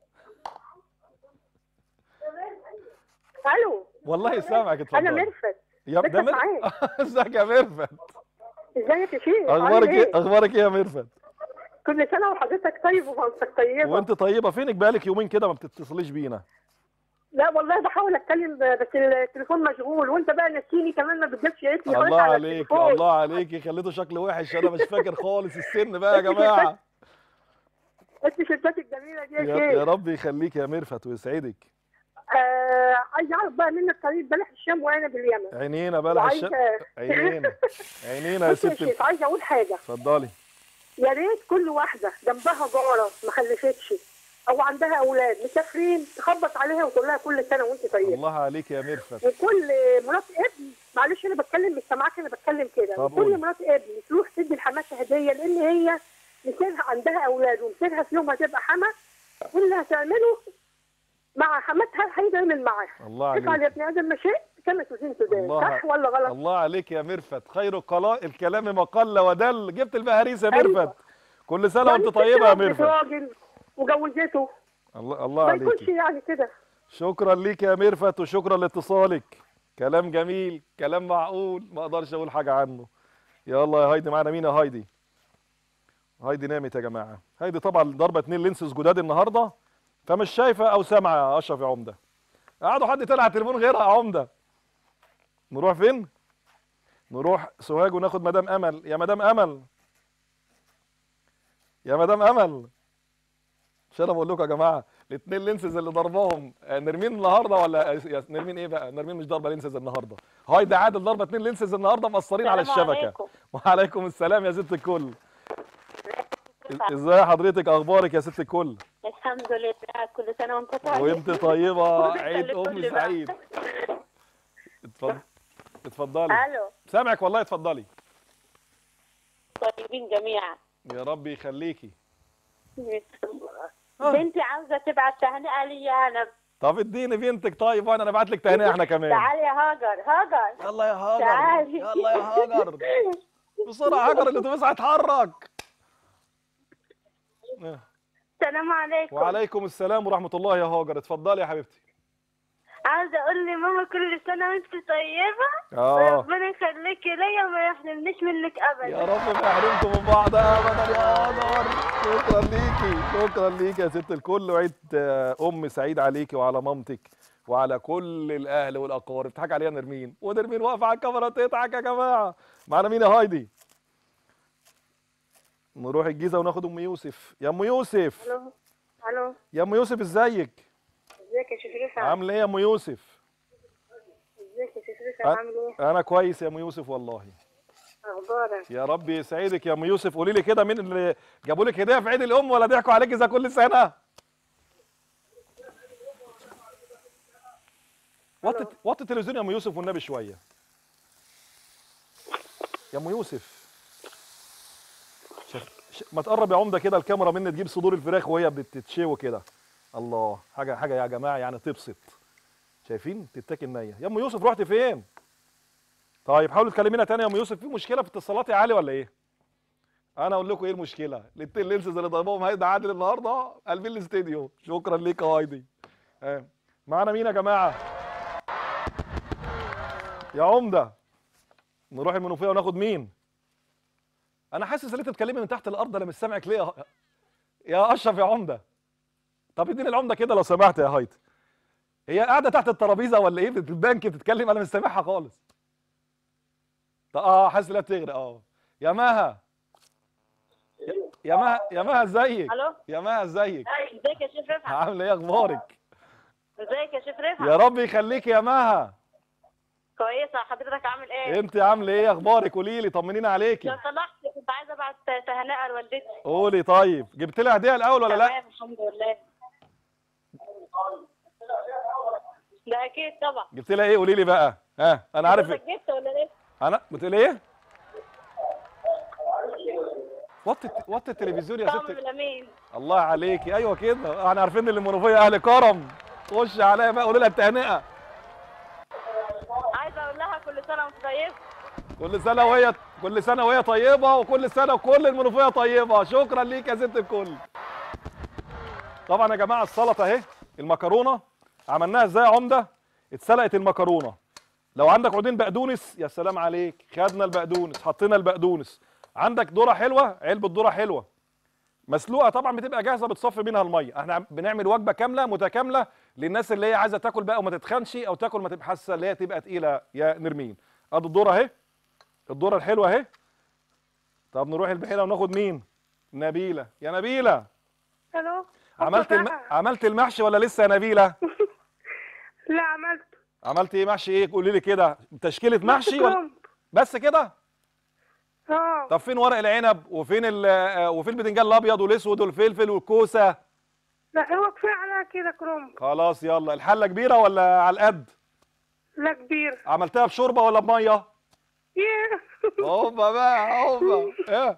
الو والله سامعك اتفضلي انا مرفت يا لسه ده مر... معاك. ازيك يا مرفت ازيك يا شيخ اخبارك عامل ايه اخبارك ايه يا مرفت كل سنه وحضرتك طيب ومامتك طيبه وانت طيبه فينك بقالك يومين كده ما بتتصليش بينا لا والله بحاول اتكلم بس التليفون مشغول وانت بقى نسيني كمان ما بتجيبش اسمي خالص الله على عليك التليفون. الله عليك خليته شكل وحش انا مش فاكر خالص السن بقى يا جماعه التيشيرتات الجميله دي يا يا, يا شيخ رب يخليك يا مرفت ويسعدك آه عايز اعرف بقى منك طريقه بلح الشام وانا باليمن عينينا بلح وعايزه الشام عينينا عينينا يا بص يا ست شيخ عايزه اقول حاجه اتفضلي يا ريت كل واحده جنبها جاره ما خلفتش او عندها اولاد مسافرين تخبط عليها وتقول لها كل سنه وانت طيبه الله عليك يا مرفت وكل مرات ابن معلش انا بتكلم مش سامعاك انا بتكلم كده طب وكل قولي. مرات ابن تروح تدي لحماتها هديه لان هي مسيرها عندها اولاد ومسيرها في يوم هتبقى حما واللي هتعمله مع حماتها هيتعمل معاها الله افعل عليك يا ابن ادم ما شئت كما تزين تدان الله صح ولا غلط؟ الله عليك يا مرفت خير القلا- الكلام ما قل ودل جبت المهاريس يا أيوة. مرفت كل سنه وانت يعني طيبه يا ست مرفت راجل وجوزته الله الله ما يكونش عليك يعني كده شكرا ليك يا ميرفت وشكرا لاتصالك كلام جميل كلام معقول ما اقدرش اقول حاجه عنه يلا يا هايدي معانا مين يا هايدي هايدي نامت يا جماعه هايدي طبعا ضربه اتنين لينسز جداد النهارده فمش شايفه او سامعه يا اشرف يا عمده قعدوا حد تاني على التليفون غيرها يا عمده نروح فين نروح سوهاج وناخد مدام امل يا مدام امل يا مدام امل مش انا بقول لكم يا جماعه الاثنين لينسز اللي ضربهم آه، نرمين النهارده ولا يا نرمين ايه بقى نرمين مش ضربه لينسز النهارده هايدي عادل ضربه اثنين لينسز النهارده مقصرين على السلام الشبكه عليكم. وعليكم السلام يا ست الكل ازاي حضرتك اخبارك يا ست الكل الحمد لله كل سنة وانت طيب وانت طيبه عيد يخليك ام كل بقى. سعيد اتفضل اتفضلي الو سامعك والله اتفضلي طيبين جميعا يا رب يخليكي بنتي عاوزة تبعت تهنئة لي انا طب اديني بنتك طيب وانا نبعت لك تهنئه احنا كمان تعالي يا هاجر هاجر يلا يا هاجر تعالي يلا يا هاجر بسرعه هاجر الاتوبيس هيتحرك السلام عليكم وعليكم السلام ورحمه الله يا هاجر اتفضلي يا حبيبتي عاوزة أقول لماما كل سنة وأنت طيبة اه وربنا يخليكي ليا وما يحرمنيش منك أبدا يا رب ما يحرمكم من بعض ابدا يا هاجر شكرا ليكي شكرا ليكي يا ست الكل وعيد آه، ام سعيد عليكي وعلى مامتك وعلى كل الاهل والاقارب تضحك عليها نرمين ونرمين واقفه على الكاميرا تضحك يا جماعه معانا مين يا هايدي نروح الجيزه وناخد ام يوسف يا ام يوسف الو الو يا ام يوسف ازيك ازيك يا شيخ رفعت عامله ايه يا ام يوسف ازيك يا شيخ أ- رفعت عامل ايه انا كويس يا ام يوسف والله اخبارك يا رب يسعدك يا ام يوسف قولي لي كده مين اللي جابوا لك هديه في عيد الام ولا ضحكوا عليك زي كل سنه وطي وطي التلفزيون يا ام يوسف والنبي شويه يا ام يوسف شف... ش... ما تقرب يا عمده كده الكاميرا مني تجيب صدور الفراخ وهي بتتشوي كده الله حاجه حاجه يا جماعه يعني تبسط شايفين تتاكل نيه يا ام يوسف رحت فين طيب حاولوا تكلمينا تاني يا ام يوسف في مشكله في اتصالات يا علي ولا ايه انا اقول لكم ايه المشكله الاتنين لينسز اللي ضربهم هيدا عادل النهارده قلبين الاستديو شكرا ليك يا هايدي آه. معانا مين يا جماعه يا عمده نروح المنوفيه وناخد مين انا حاسس ان انت بتكلمي من تحت الارض انا مش سامعك ليه يا- يا اشرف يا عمده طب اديني العمده كده لو سمحت يا هايدي هي قاعده تحت الترابيزه ولا ايه في البنك بتتكلم انا مش سامعها خالص طب اه حاسس انها بتغرق اه يا مها يا- يا مها يا مها ازيك الو يا مها ازيك ازيك يا شيف رفعت عامله ايه اخبارك ازيك يا شيف يا رفعت رب يخليك يا مها كويسه حضرتك عامل ايه انت عامله ايه اخبارك قولي لي طمنينا عليكي لو سمحت كنت عايزه ابعت تهنئه لوالدتي قولي طيب جبت لها هديه الاول ولا لا تمام الحمد لله ده اكيد طبعا جبت لها ايه قولي لي بقى ها انا عارف حضرتك جبت ولا لسه انا بتقول ايه وطي وطي التلفزيون يا طعم ست الامين الله عليكي ايوه كده احنا عارفين ان المنوفيه اهل كرم خش عليا بقى قولي لها التهنئه عايزه اقول لها كل سنه وانت طيب كل سنه وهي كل سنه وهي طيبه وكل سنه وكل المنوفيه طيبه شكرا ليك يا ست الكل طبعا يا جماعه السلطه اهي المكرونه عملناها ازاي يا عمده اتسلقت المكرونه لو عندك عودين بقدونس يا سلام عليك خدنا البقدونس حطينا البقدونس عندك ذره حلوه علبه ذره حلوه مسلوقه طبعا بتبقى جاهزه بتصفي منها الميه احنا بنعمل وجبه كامله متكامله للناس اللي هي عايزه تاكل بقى وما تتخنش او تاكل ما تبقى حاسه اللي هي تبقى تقيله يا نرمين ادي الذره اهي الذره الحلوه اهي طب نروح البحيره وناخد مين نبيله يا نبيله الو عملت الم... عملت المحشي ولا لسه يا نبيله لا عملت عملت ايه محشي ايه قولي لي كده تشكيله محشي ولا كرنب. بس كده اه طب فين ورق العنب وفين ال... آه، وفين البتنجان الابيض والاسود والفلفل والكوسه لا هو كفايه عليها كده كرنب خلاص يلا الحله كبيره ولا على القد لا كبير عملتها بشوربه ولا بميه ياه هوبا بقى هوبا ايه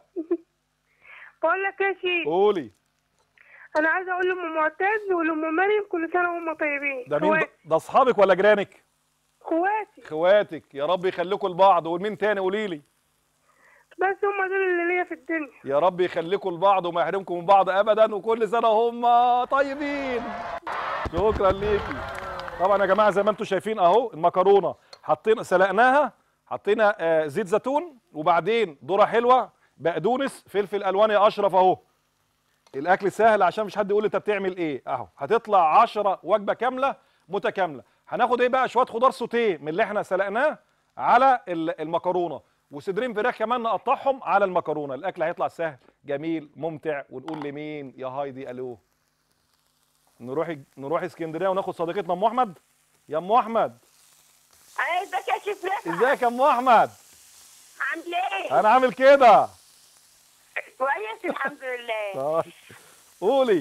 بقول لك يا شيخ قولي انا عايزه اقول لام معتز ولام مريم كل سنه وهم طيبين ده مين ده, اخوات- ده اصحابك ولا جيرانك اخواتي اخواتك يا رب يخليكم لبعض ومين تاني قولي لي بس هم دول اللي ليا في الدنيا يا رب يخليكم لبعض وما يحرمكم من بعض ابدا وكل سنه هم طيبين شكرا ليكي طبعا يا جماعه زي ما انتم شايفين اهو المكرونه حطينا سلقناها حطينا آه زيت زيتون وبعدين ذره حلوه بقدونس فلفل الوان يا اشرف اهو الاكل سهل عشان مش حد يقول لي انت بتعمل ايه اهو هتطلع 10 وجبه كامله متكامله هناخد ايه بقى شويه خضار سوتيه من اللي احنا سلقناه على ال- المكرونه وصدرين فراخ كمان نقطعهم على المكرونه الاكل هيطلع سهل جميل ممتع ونقول لمين يا هايدي الو نروح نروح اسكندريه وناخد صديقتنا ام احمد يا ام احمد عايزك يا شيف رفعت ازيك يا ام احمد عامل ايه انا عامل كده كويس الحمد لله طيب. قولي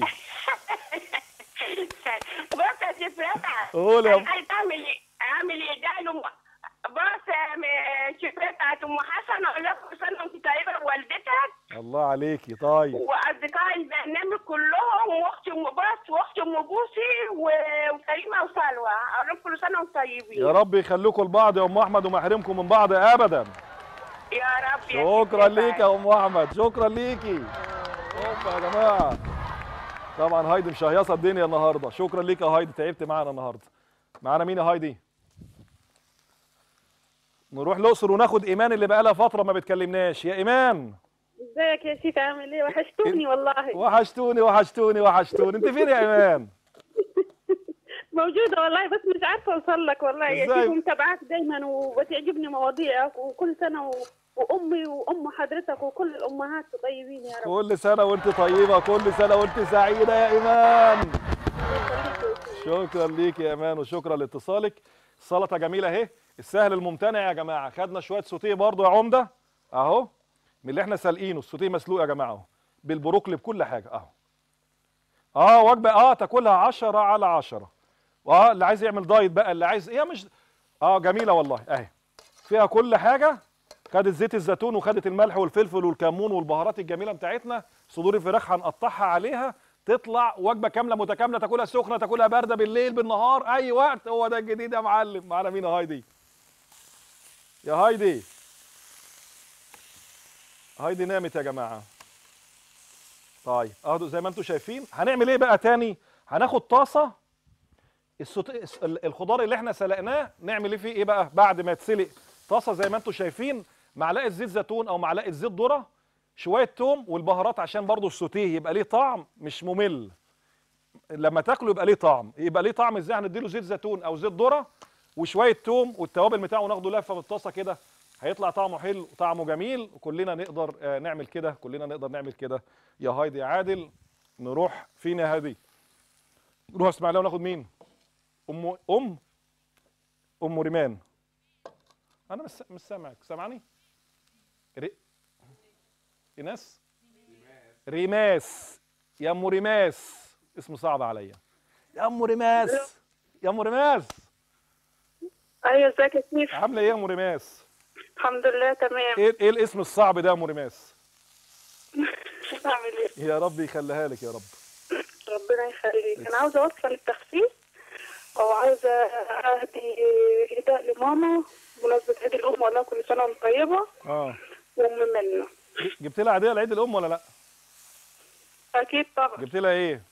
بص يا شيف رفعت قولي يا انا عايز اعمل ايه اعمل ايه ده لأم- بص يا م- شيف رفعت ام حسن اقول لك كل سنه وانت طيبه بوالدتك الله عليكي طيب واصدقاء البرنامج كلهم واختي ام باص واختي ام بوسي و- وكريمه وسلوى اقول لهم كل سنه وانتم طيبين يا رب يخليكم لبعض يا ام احمد وما يحرمكم من بعض ابدا يا رب يا شكرا شيف ليك يا ام احمد شكرا ليكي اوبا يا جماعه طبعا هايدي مشهيصه الدنيا النهارده شكرا ليك يا هايدي تعبت معانا النهارده معانا مين يا هايدي نروح الاقصر وناخد ايمان اللي بقالها فتره ما بتكلمناش يا ايمان ازيك يا شيخ عامل ايه وحشتوني والله وحشتوني وحشتوني وحشتوني انت فين يا ايمان موجوده والله بس مش عارفه اوصل لك والله يا إزاي؟ شيخ ومتابعاك دايما وبتعجبني مواضيعك وكل سنه و... وامي وام حضرتك وكل الامهات طيبين يا رب كل سنه وانت طيبه كل سنه وانت سعيده يا ايمان شكرا ليك يا ايمان وشكرا لاتصالك السلطه جميله اهي السهل الممتنع يا جماعه خدنا شويه سوتيه برضو يا عمده اهو من اللي احنا سالقينه السوتيه مسلوق يا جماعه اهو بالبروكلي بكل حاجه اهو اه وجبه اه تاكلها 10 على 10 اه اللي عايز يعمل دايت بقى اللي عايز هي مش اه جميله والله اهي فيها كل حاجه خدت زيت الزيتون وخدت الملح والفلفل والكمون والبهارات الجميله بتاعتنا صدور الفراخ هنقطعها عليها تطلع وجبه كامله متكامله تاكلها سخنه تاكلها بارده بالليل بالنهار اي وقت هو ده الجديد يا معلم معانا مين يا هايدي يا هايدي هايدي نامت يا جماعه طيب اهو زي ما انتم شايفين هنعمل ايه بقى تاني هناخد طاسه السوت... الس- ال- الخضار اللي احنا سلقناه نعمل ايه فيه ايه بقى بعد ما يتسلق طاسه زي ما انتم شايفين معلقه زيت زيتون او معلقه زيت ذره شويه توم والبهارات عشان برضو السوتيه يبقى ليه طعم مش ممل لما تاكله يبقى ليه طعم يبقى ليه طعم ازاي هنديله زيت زيتون او زيت ذره وشويه توم والتوابل بتاعه وناخده لفه بالطاسه كده هيطلع طعمه حلو وطعمه جميل وكلنا نقدر آه، نعمل كده كلنا نقدر نعمل كده يا هايدي يا عادل نروح فين يا هادي نروح اسماعيليه وناخد مين ام ام ام ريمان انا مش مش سامعك سامعني ري... ايناس ريماس يا ام ريماس اسمه صعب عليا يا ام ريماس يا ام ريماس ايوه ازيك يا سيف عامله ايه يا ام ريماس الحمد لله تمام ايه ايه الاسم الصعب ده يا ام ريماس اعمل ايه يا رب يخليها لك يا رب ربنا يخليك انا عاوزه اوصل التخفيف او عاوزه اهدي اهداء لماما بمناسبه عيد الام والله كل سنه وانت طيبه اه وام منه جبت لها عيديه لعيد الام ولا لا اكيد طبعا جبت لها ايه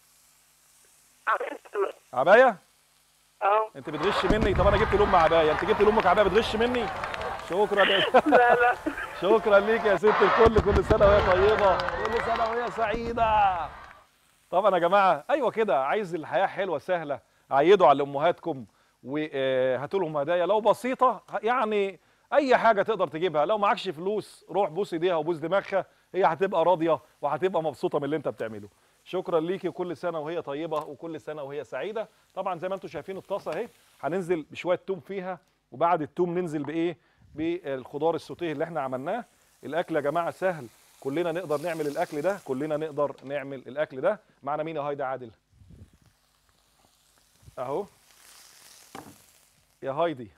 عرفت. عبايه اه انت بتغش مني طب انا جبت لام عبايه انت جبت لامك عبايه بتغش مني شكرا يا لا لا شكرا ليك يا ست الكل كل سنه وهي طيبه كل سنه وهي سعيده طبعا يا جماعه ايوه كده عايز الحياه حلوه سهله عيدوا على امهاتكم وهاتوا لهم هدايا لو بسيطه يعني اي حاجه تقدر تجيبها لو معكش فلوس روح بوس ايديها وبوس دماغها هي هتبقى راضيه وهتبقى مبسوطه من اللي انت بتعمله شكرا ليكي كل سنه وهي طيبه وكل سنه وهي سعيده طبعا زي ما انتم شايفين الطاسه اهي هننزل بشويه توم فيها وبعد التوم ننزل بايه بالخضار السوتيه اللي احنا عملناه الاكل يا جماعه سهل كلنا نقدر نعمل الاكل ده كلنا نقدر نعمل الاكل ده معنا مين يا هايدا عادل اهو يا هايدي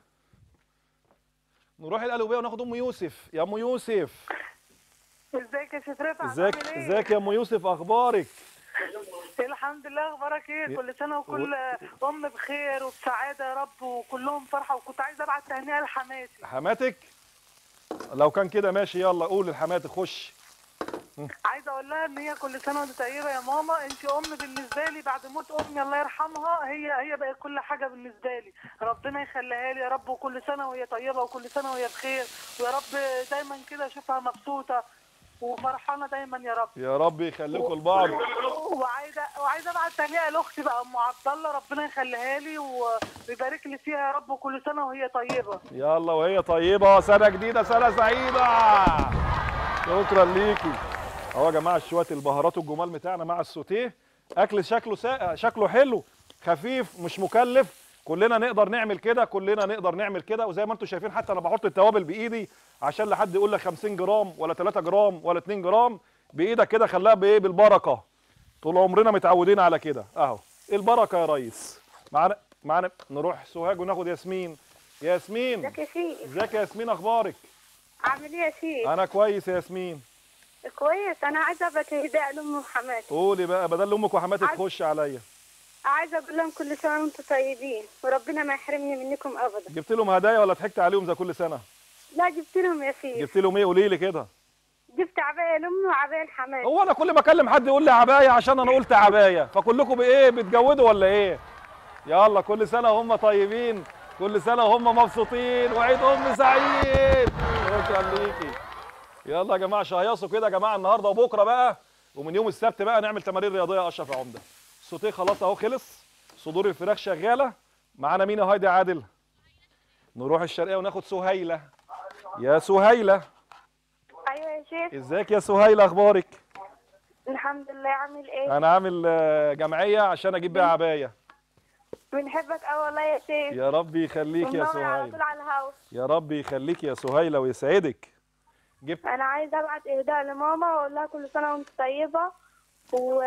نروح القلوبيه وناخد ام يوسف يا ام يوسف ازيك يا شيخ رفعت ازيك عامل ايه؟ ازيك يا ام يوسف اخبارك الحمد لله اخبارك ايه كل سنه وكل ام بخير وبسعاده يا رب وكلهم فرحه وكنت عايزه ابعت تهنئه لحماتي حماتك لو كان كده ماشي يلا قول لحماتك خش عايزه اقول لها ان هي كل سنه وانت طيبه يا ماما انت ام بالنسبه لي بعد موت امي الله يرحمها هي هي بقت كل حاجه بالنسبه لي ربنا يخليها لي يا رب وكل سنه وهي طيبه وكل سنه وهي بخير ويا رب دايما كده اشوفها مبسوطه وفرحانه دايما يا رب يا رب يخليكم لبعض وعايزه وعايزه ابعت تهنئه لاختي بقى ام عبد الله ربنا يخليها لي ويبارك لي فيها يا رب وكل سنه وهي طيبه يلا وهي طيبه سنه جديده سنه سعيده شكرا ليكي اهو يا جماعه شويه البهارات والجمال بتاعنا مع السوتيه اكل شكله سا... شكله حلو خفيف مش مكلف كلنا نقدر نعمل كده كلنا نقدر نعمل كده وزي ما انتم شايفين حتى انا بحط التوابل بايدي عشان لا حد يقول لك 50 جرام ولا 3 جرام ولا 2 جرام بايدك كده خليها بايه بالبركه طول عمرنا متعودين على كده اهو البركه يا ريس معانا معانا نروح سوهاج وناخد ياسمين ياسمين ازيك يا شيخ ازيك يا ياسمين اخبارك عامل ايه يا شيخ انا كويس يا ياسمين كويس انا عايزه ابعت هداء لامي وحماتي قولي بقى بدل امك وحماتك عايز- تخش عليا عايزه اقول لهم كل سنه وانتم طيبين وربنا ما يحرمني منكم ابدا جبت لهم هدايا ولا ضحكت عليهم زي كل سنه لا جبت لهم يا شيخ جبت لهم ايه قولي لي كده جبت عبايه لامي وعبايه لحماتي هو انا كل ما اكلم حد يقول لي عبايه عشان انا قلت عبايه فكلكم بايه بتجودوا ولا ايه يلا كل سنه وهم طيبين كل سنه وهم مبسوطين وعيد ام سعيد شكرا ليكي يلا يا جماعه شهيصوا كده يا جماعه النهارده وبكره بقى ومن يوم السبت بقى نعمل تمارين رياضيه يا اشرف يا عمده السوتيه خلاص اهو خلص صدور الفراخ شغاله معانا مين يا هايدي عادل نروح الشرقيه وناخد سهيله يا سهيله ايوه يا شيخ ازيك يا سهيله اخبارك الحمد لله عامل ايه انا عامل آه، جمعيه عشان اجيب بيها عبايه بنحبك قوي والله يا شيخ يا رب يخليك يا وننور على سهيله طول على الهوا يا رب يخليك يا سهيله ويسعدك جبت انا عايزه ابعت اهداء لماما واقول لها كل سنه وانت طيبه و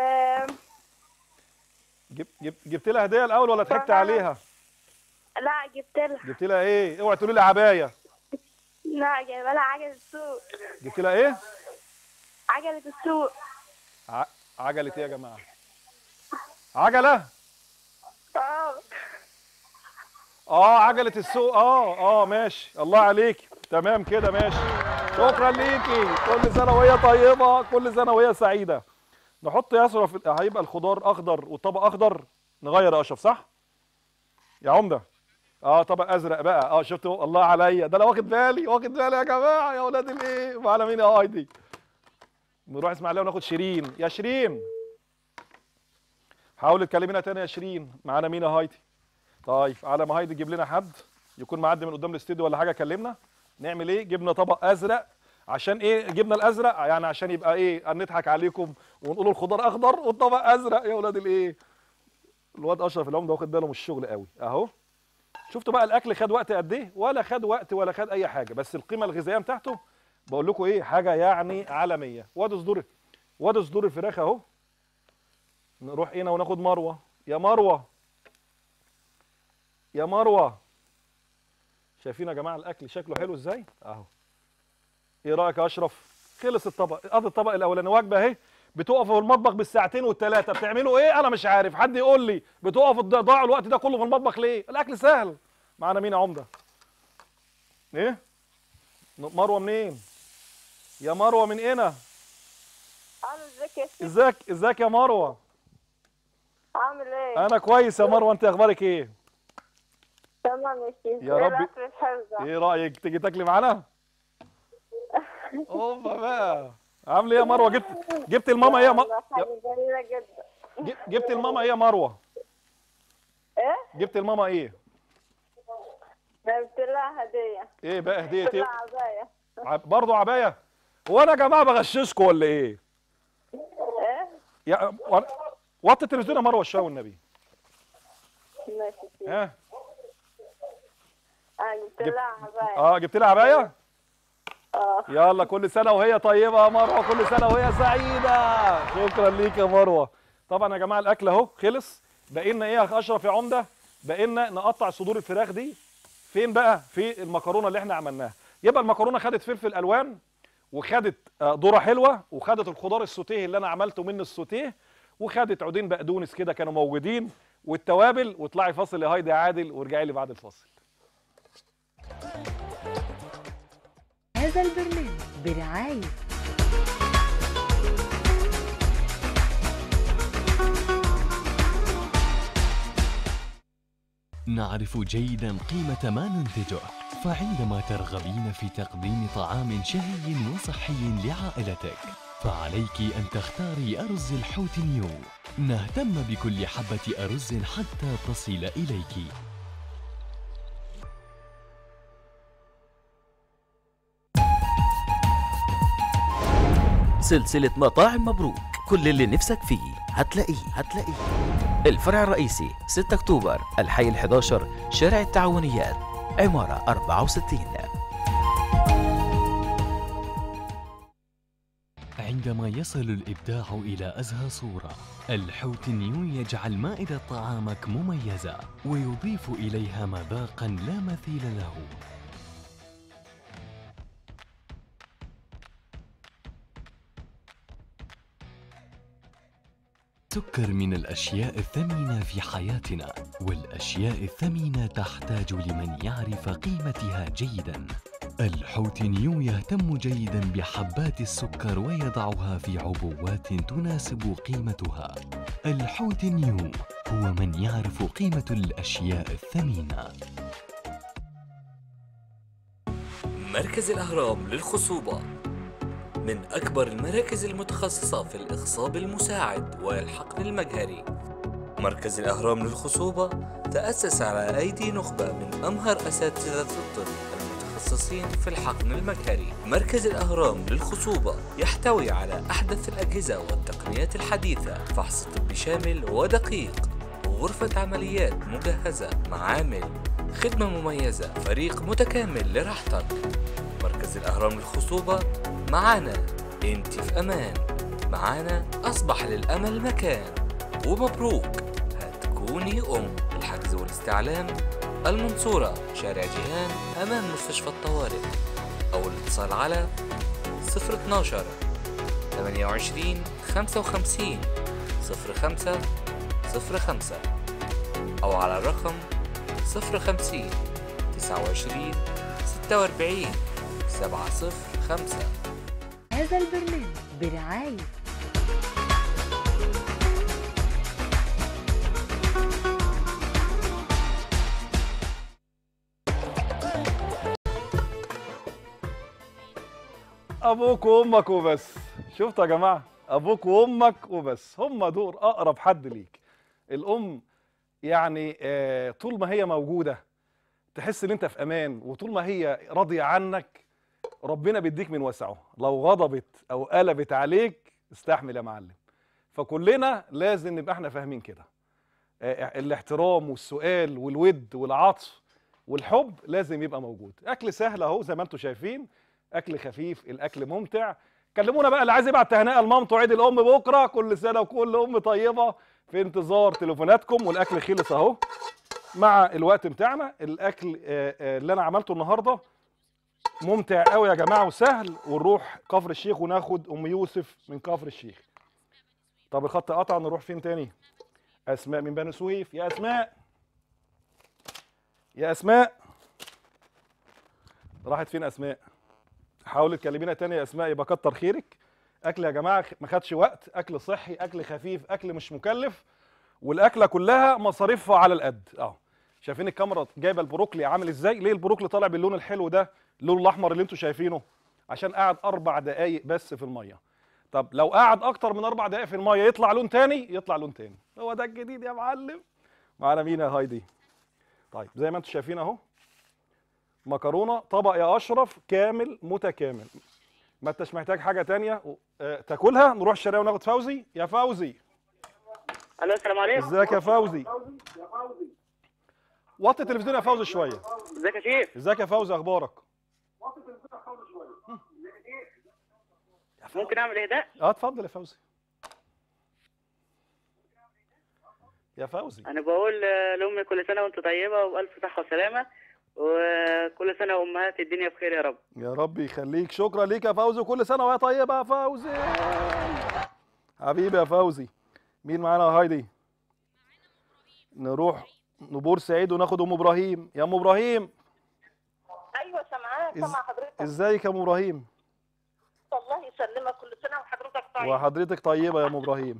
جبت جبت جبت لها هديه الاول ولا ضحكت طبعاً. عليها لا جبت لها جبت لها ايه اوعي تقولي لي عبايه لا جايبه لها عجله السوق جبت لها ايه عجله السوق ع... عجله ايه يا جماعه عجله اه اه عجله السوق اه اه ماشي الله عليك تمام كده ماشي شكرا ليكي كل سنه وهي طيبه كل سنه وهي سعيده نحط يا اشرف هيبقى الخضار اخضر والطبق اخضر نغير يا اشرف صح يا عمده اه طبق ازرق بقى اه شفتوا الله عليا ده انا واخد بالي واخد بالي يا جماعه يا اولاد الايه معانا مين يا هايدي نروح اسماعيليه وناخد شيرين يا شيرين حاول تكلمينا تاني يا شيرين معانا مين يا هايدي طيب على ما هايدي تجيب لنا حد يكون معدي من قدام الاستوديو ولا حاجه كلمنا نعمل ايه جبنا طبق ازرق عشان ايه جبنا الازرق يعني عشان يبقى ايه نضحك عليكم ونقول الخضار اخضر والطبق ازرق يا اولاد الايه الواد اشرف العمده واخد باله من الشغل قوي اهو شفتوا بقى الاكل خد وقت قد ايه ولا خد وقت ولا خد اي حاجه بس القيمه الغذائيه بتاعته بقول لكم ايه حاجه يعني عالميه وادي صدور وادي صدور الفراخ اهو نروح هنا وناخد مروه يا مروه يا مروه شايفين يا جماعه الاكل شكله حلو ازاي اهو ايه رايك يا اشرف خلص الطبق قضي الطبق الاولاني وجبه اهي بتقفوا في المطبخ بالساعتين والثلاثه بتعملوا ايه انا مش عارف حد يقول لي بتقفوا ضاعوا الوقت ده كله في المطبخ ليه الاكل سهل معانا مين يا عمده ايه مروه منين يا مروه من هنا عامل ازيك يا شيخ ازيك ازيك يا مروه عامل ايه انا كويس يا مروه انت اخبارك ايه تمام يا شيخ يا إيه ربي. الاكل الحلو ده ايه رايك تيجي تاكلي معانا اوبا بقى عامله ايه يا مروه جبت جبت الماما ايه يا م... والله حاجه جميله جدا ج- جبت الماما ايه يا مروه ايه جبت الماما ايه جبت لها هديه ايه بقى هديه جبت لها ايه عبايه ع- برضه عبايه هو انا يا جماعه بغششكم ولا ايه ايه يا و- وطي التلفزيون يا مروه شويه والنبي ماشي يا شيخ ها اه جبت جبت- لها عبايه اه جبت لها عبايه اه يلا كل سنه وهي طيبه يا مروه كل سنه وهي سعيده شكرا ليك يا مروه طبعا يا جماعه الاكل اهو خلص بقى لنا ايه يا اشرف يا عمده بقى لنا نقطع صدور الفراخ دي فين بقى في المكرونه اللي احنا عملناها يبقى المكرونه خدت فلفل الوان وخدت آه، ذره حلوه وخدت الخضار السوتيه اللي انا عملته من السوتيه وخدت عودين بقدونس كده كانوا موجودين والتوابل واطلعي فاصل يا هايدي يا عادل وارجعي لي بعد الفاصل هذا البرنامج برعاية نعرف جيدا قيمة ما ننتجه فعندما ترغبين في تقديم طعام شهي وصحي لعائلتك فعليك أن تختاري أرز الحوت نيو نهتم بكل حبة أرز حتى تصل إليك سلسلة مطاعم مبروك كل اللي نفسك فيه هتلاقيه هتلاقيه الفرع الرئيسي 6 أكتوبر الحي ال11 شارع التعاونيات عمارة 64 عندما يصل الإبداع إلى أزهى صورة الحوت نيو يجعل مائدة طعامك مميزة ويضيف إليها مذاقا لا مثيل له سكر من الأشياء الثمينة في حياتنا والأشياء الثمينة تحتاج لمن يعرف قيمتها جيدا الحوت نيو يهتم جيدا بحبات السكر ويضعها في عبوات تناسب قيمتها الحوت نيو هو من يعرف قيمة الأشياء الثمينة مركز الأهرام للخصوبة من أكبر المراكز المتخصصة في الإخصاب المساعد والحقن المجهري مركز الأهرام للخصوبة تأسس على أيدي نخبة من أمهر أساتذة الطب المتخصصين في الحقن المجهري مركز الأهرام للخصوبة يحتوي على أحدث الأجهزة والتقنيات الحديثة فحص طبي شامل ودقيق غرفة عمليات مجهزة معامل خدمة مميزة فريق متكامل لراحتك مركز الأهرام للخصوبة معانا انت في أمان معانا أصبح للأمل مكان ومبروك هتكوني أم الحجز والاستعلام المنصورة شارع جيهان أمام مستشفى الطوارئ أو الاتصال على 012 28 55 05 05 أو على الرقم 050 29 46 705 هذا البرنامج برعاية ابوك وامك وبس شفتوا يا جماعه ابوك وامك وبس هم دول اقرب حد ليك الام يعني آه، طول ما هي موجوده تحس ان انت في امان وطول ما هي راضيه عنك ربنا بيديك من وسعه لو غضبت او قلبت عليك استحمل يا معلم فكلنا لازم نبقى احنا فاهمين كده آه، الاحترام والسؤال والود والعطف والحب لازم يبقى موجود اكل سهل اهو زي ما انتم شايفين اكل خفيف الاكل ممتع كلمونا بقى اللي عايز يبعت تهنئه لمامته عيد الام بكره كل سنه وكل ام طيبه في انتظار تليفوناتكم والاكل خلص اهو مع الوقت بتاعنا الاكل آه، آه، اللي انا عملته النهارده ممتع قوي يا جماعه وسهل ونروح كفر الشيخ وناخد ام يوسف من كفر الشيخ طب الخط قطع نروح فين تاني اسماء من بني سويف يا اسماء يا اسماء راحت فين اسماء حاولي تكلمينا تاني يا اسماء يبقى كتر خيرك اكل يا جماعه ما خدش وقت اكل صحي اكل خفيف اكل مش مكلف والاكله كلها مصاريفها على القد اه شايفين الكاميرا جايبه البروكلي عامل ازاي ليه البروكلي طالع باللون الحلو ده اللون الاحمر اللي انتوا شايفينه عشان قعد اربع دقايق بس في الميه طب لو قعد اكتر من اربع دقايق في الميه يطلع لون تاني يطلع لون تاني هو ده الجديد يا معلم معانا مين يا هايدي طيب زي ما انتم شايفين اهو مكرونه طبق يا اشرف كامل متكامل ما انتش محتاج حاجه تانية و- آه، تاكلها نروح الشارع وناخد فوزي يا فوزي الو السلام عليكم ازيك يا فوزي وطي التلفزيون يا فوزي شويه ازيك يا شيف ازيك يا فوزي اخبارك ممكن اعمل اهداء اه اتفضل يا فوزي يا فوزي انا بقول آه، لامي كل سنه وانت طيبه وبالف صحه وسلامه وكل سنه وامهات الدنيا بخير يا رب يا رب يخليك شكرا ليك يا فوزي وكل سنه وهي طيبه يا فوزي حبيبي يا فوزي مين معانا يا هايدي نروح نبور سعيد وناخد ام ابراهيم يا ام ابراهيم ايوه سامعاك إز- سامع حضرتك ازيك يا ام ابراهيم الله يسلمك كل سنه وحضرتك طيب وحضرتك طيبه يا ام ابراهيم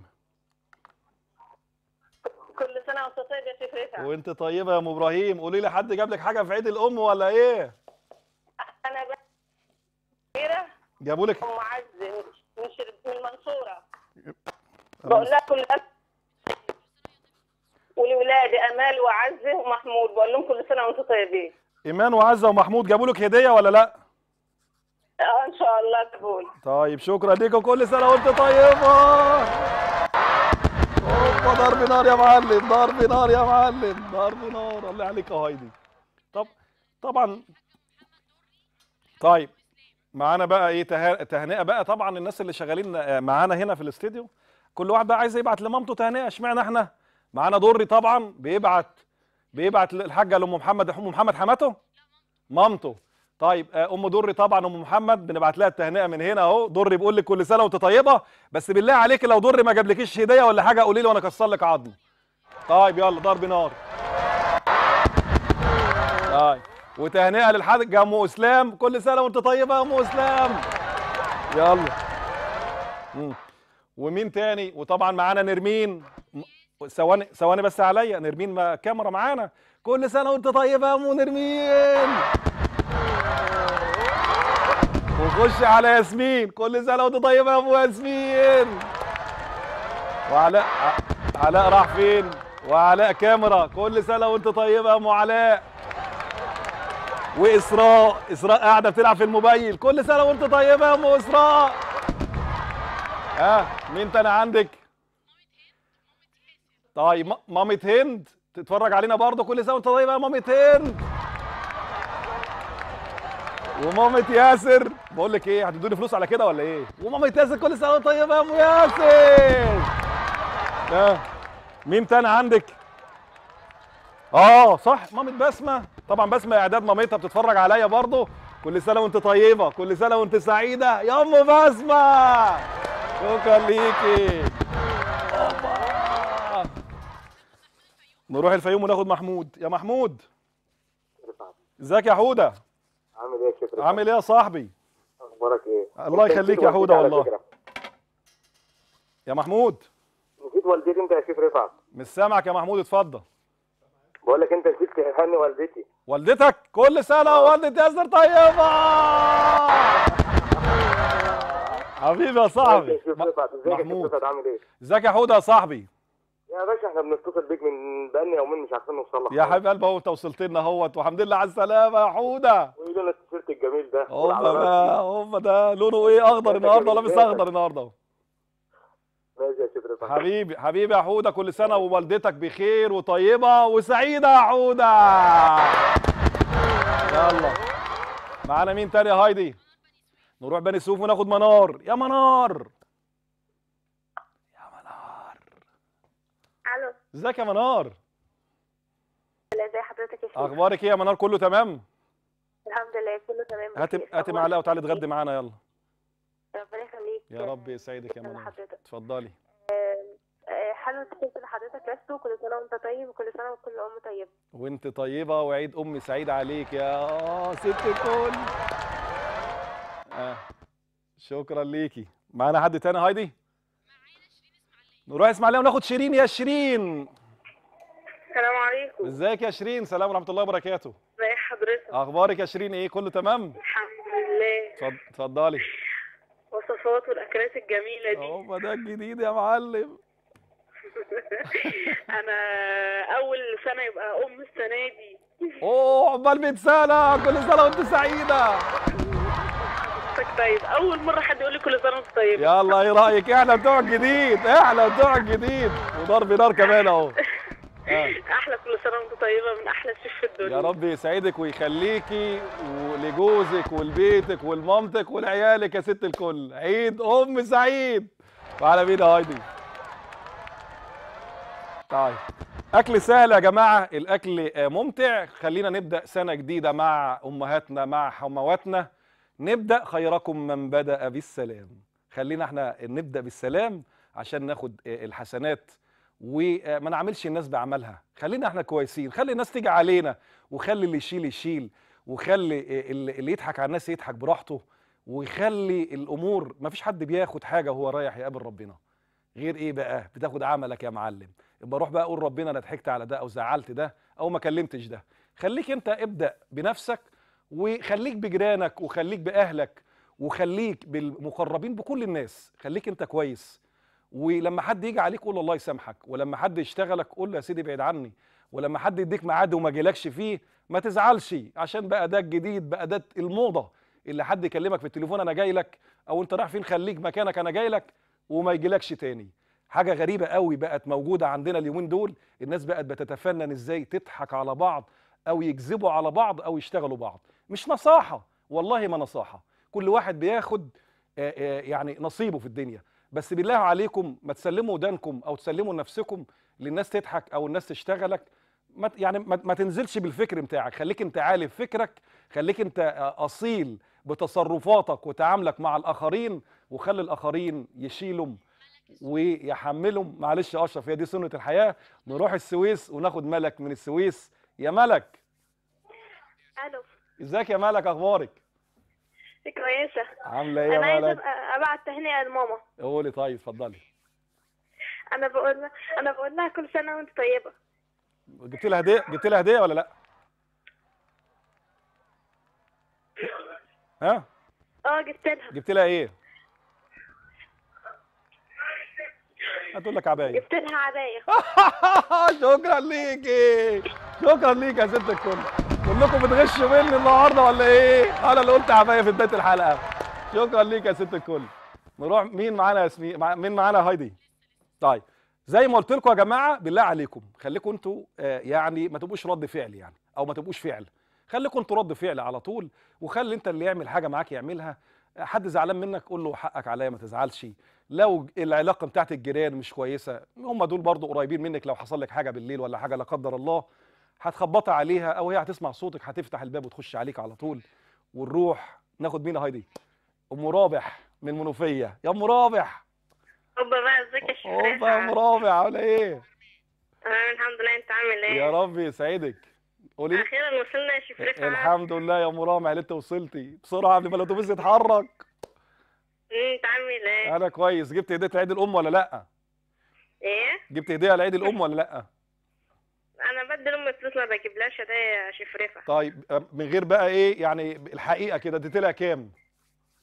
كل سنه وانت طيب يا شيخ رفعت وانت طيبه يا ام ابراهيم قولي لي حد جاب لك حاجه في عيد الام ولا ايه انا بقى كبيره جابوا لك ام عز من شرب من المنصوره بقول لها كل سنه ولولادي امال وعزه ومحمود بقول لهم كل سنه وانتم طيبين ايمان وعزه ومحمود جابوا لك هديه ولا لا اه ان شاء الله تقول طيب شكرا ليك وكل سنه وانت طيبه اوبا ضرب نار يا معلم ضرب نار يا معلم ضرب نار الله عليك يا هايدي طب طبعا طيب معانا بقى ايه ته- تهنئه بقى طبعا الناس اللي شغالين آه، معانا هنا في الاستديو كل واحد بقى عايز يبعت لمامته تهنئه اشمعنى احنا معانا دري طبعا بيبعت بيبعت الحاجه لام محمد ام محمد حماته مامته طيب آه، ام دري طبعا ام محمد بنبعت لها التهنئه من هنا اهو دري بيقول لك كل سنه وانت طيبه بس بالله عليك لو دري ما جابلكيش هديه ولا حاجه قولي لي وانا اكسر لك عظم طيب يلا ضرب نار طيب وتهنئه للحاج ام اسلام كل سنه وانت طيبه يا ام اسلام يلا مم. ومين تاني وطبعا معانا نرمين م- ثواني ثواني بس عليا نرمين ما كاميرا معانا كل سنه وانت طيبه يا ام نرمين وخش على ياسمين كل سنه وانت طيبه يا ام ياسمين وعلاء ع- علاء راح فين وعلاء كاميرا كل سنه وانت طيبه يا ام علاء واسراء اسراء قاعده بتلعب في الموبايل كل سنه وانت طيبه يا ام اسراء ها آه. مين تاني عندك طيب م- مامة هند تتفرج علينا برضه كل سنه وانت طيبه يا مامة هند ومامة ياسر بقول لك ايه هتدوني فلوس على كده ولا ايه ومامة ياسر كل سنه وانت طيبه يا ام ياسر ها مين تاني عندك اه صح مامة بسمة طبعا بسمة اعداد مامتها بتتفرج عليا برضه كل سنة وانت طيبة كل سنة وانت سعيدة يا ام بسمة شكرا ليكي أوبا. نروح الفيوم وناخد محمود يا محمود ازيك يا حودة عامل ايه يا شيخ رفعت؟ عامل ايه يا صاحبي اخبارك ايه؟ الله أنت يخليك نسيت يا والدتي حودة على والله. فكرة. يا محمود نسيت والدتي انت يا شيخ رفعت مش سامعك يا محمود اتفضل بقول لك انت نسيت تهني والدتي والدتك كل سنة ووالدة ياسر طيبة حبيبي يا صاحبي ازيك يا شيخ رفعت ازيك يا شيخ محمود رفعت عامل ايه؟ ازيك يا حوده يا صاحبي يا باشا احنا بنتصل بيك من بقالنا يومين مش عارفين نوصل لك يا حبيب قلبي اهو انت وصلت لنا اهوت والحمد لله على السلامه يا حوده وايه لون التيشيرت الجميل ده؟ هو والعلامات ده دي. هو ده لونه ايه اخضر النهارده لابس جميل. اخضر النهارده اهو. ماشي يا شيخ رفعت حبيبي حبيبي يا حوده كل سنه ووالدتك بخير وطيبه وسعيده يا حوده يلا معانا مين تاني يا هايدي نروح بني سويف وناخد منار يا منار الو ازيك يا منار ازي حضرتك يا شيخ اخبارك ايه يا منار كله تمام الحمد لله كله تمام هاتي بخير. هاتي أخبارك معلقه وتعالي إيه؟ اتغدي معانا يلا ربنا يخليك يا رب يسعدك يا شكراً منار لحضرتك. اتفضلي آه، حلو التيشيرت اللي حضرتك لابسه كل سنه وانت طيب وكل سنه وكل ام طيبه وانت طيبه وعيد امي سعيد عليك يا ست الكل آه. شكرا ليكي معانا حد تاني هايدي نروح اسماعيليه وناخد شيرين يا شيرين السلام عليكم ازيك يا شيرين سلام ورحمه الله وبركاته ازي حضرتك اخبارك يا شيرين ايه كله تمام الحمد لله اتفض- اتفضلي وصفات والاكلات الجميله دي هو ده الجديد يا معلم انا اول سنه يبقى ام السنه دي اوه عقبال 100 سنه كل سنه وانت سعيده حضرتك طيب اول مره حد يقول لي كل سنه وانت طيب يلا ايه رايك احنا بتوع الجديد احنا بتوع الجديد وضرب نار كمان اهو آه. احلى كل سنه وانت طيبه من احلى شيف في الدنيا يا رب يسعدك ويخليكي ولجوزك ولبيتك ولمامتك ولعيالك يا ست الكل عيد ام سعيد وعلى مين يا هايدي طيب اكل سهل يا جماعه الاكل آه، ممتع خلينا نبدا سنه جديده مع امهاتنا مع حمواتنا نبدا خيركم من بدا بالسلام خلينا احنا نبدا بالسلام عشان ناخد آه، الحسنات وما نعملش الناس بعملها خلينا احنا كويسين خلي الناس تيجي علينا وخلي اللي يشيل يشيل وخلي اللي اللي يضحك على الناس يضحك براحته ويخلي الامور ما فيش حد بياخد حاجه وهو رايح يقابل ربنا غير ايه بقى بتاخد عملك يا معلم يبقى روح بقى قول ربنا انا ضحكت على ده او زعلت ده او ما كلمتش ده خليك انت ابدا بنفسك وخليك بجيرانك وخليك باهلك وخليك بالمقربين بكل الناس خليك انت كويس ولما حد يجي عليك قول الله يسامحك ولما حد يشتغلك قول له يا سيدي ابعد عني ولما حد يديك ميعاد وما جالكش فيه ما تزعلش عشان بقى ده الجديد بقى ده الموضه اللي حد يكلمك في التليفون انا جاي لك او انت رايح فين خليك مكانك انا جاي لك وما يجيلكش تاني حاجه غريبه قوي بقت موجوده عندنا اليومين دول الناس بقت بتتفنن ازاي تضحك على بعض او يكذبوا على بعض او يشتغلوا بعض مش نصاحه والله ما نصاحه كل واحد بياخد آه، آه، يعني نصيبه في الدنيا بس بالله عليكم ما تسلموا ودانكم او تسلموا نفسكم للناس تضحك او الناس تشتغلك ما ت- يعني ما ما تنزلش بالفكر بتاعك خليك انت عالي في فكرك خليك انت آه، اصيل بتصرفاتك وتعاملك مع الاخرين وخلي الاخرين يشيلوا ويحملوا معلش يا اشرف هي دي سنه الحياه نروح السويس وناخد ملك من السويس يا ملك الو ازيك يا ملك اخبارك كويسه عامله ايه انا يا عايزه ملك أبقى ابعت تهنئه لماما قولي طيب اتفضلي انا بقول انا بقول لها كل سنه وانت طيبه جبت لها هديه جبت لها هديه ولا لا ها اه جبت لها جبت لها ايه هتقول لك عبايه جبت لها عبايه شكرا ليكي شكرا ليك يا ست الكل كلكم بتغشوا مني النهارده ولا ايه انا اللي قلت عبايه في بدايه الحلقه شكرا ليك يا ست الكل نروح مين معانا يا ياسمين مع- مين معانا يا هايدي طيب زي ما قلت لكم يا جماعه بالله عليكم خليكم انتوا آه، يعني ما تبقوش رد فعل يعني او ما تبقوش فعل خليكم انتوا رد فعل على طول وخلي انت اللي يعمل حاجه معاك يعملها حد زعلان منك قول له حقك عليا ما تزعلش لو العلاقه بتاعت الجيران مش كويسه هم دول برضو قريبين منك لو حصل لك حاجه بالليل ولا حاجه لا قدر الله هتخبطها عليها او هي هتسمع صوتك هتفتح الباب وتخش عليك على طول ونروح ناخد مين يا هايدي ام رابح من المنوفيه يا ام رابح هوبا بقى ازيك يا شيخ اوبا يا ام رابح عامله ايه تمام الحمد لله انت عامل ايه يا رب يسعدك قولي اخيرا وصلنا يا شيخ رفعت الحمد لله يا ام رامع اللي انت وصلتي بسرعه قبل ما الاتوبيس يتحرك انت عامل ايه انا كويس جبت هديه لعيد الام ولا لا ايه جبت هديه لعيد الام ولا لا انا بدي امي فلوس ما بجيبلهاش هدايا يا شيخ رفعت طيب من غير بقى ايه يعني الحقيقه كده اديت لها كام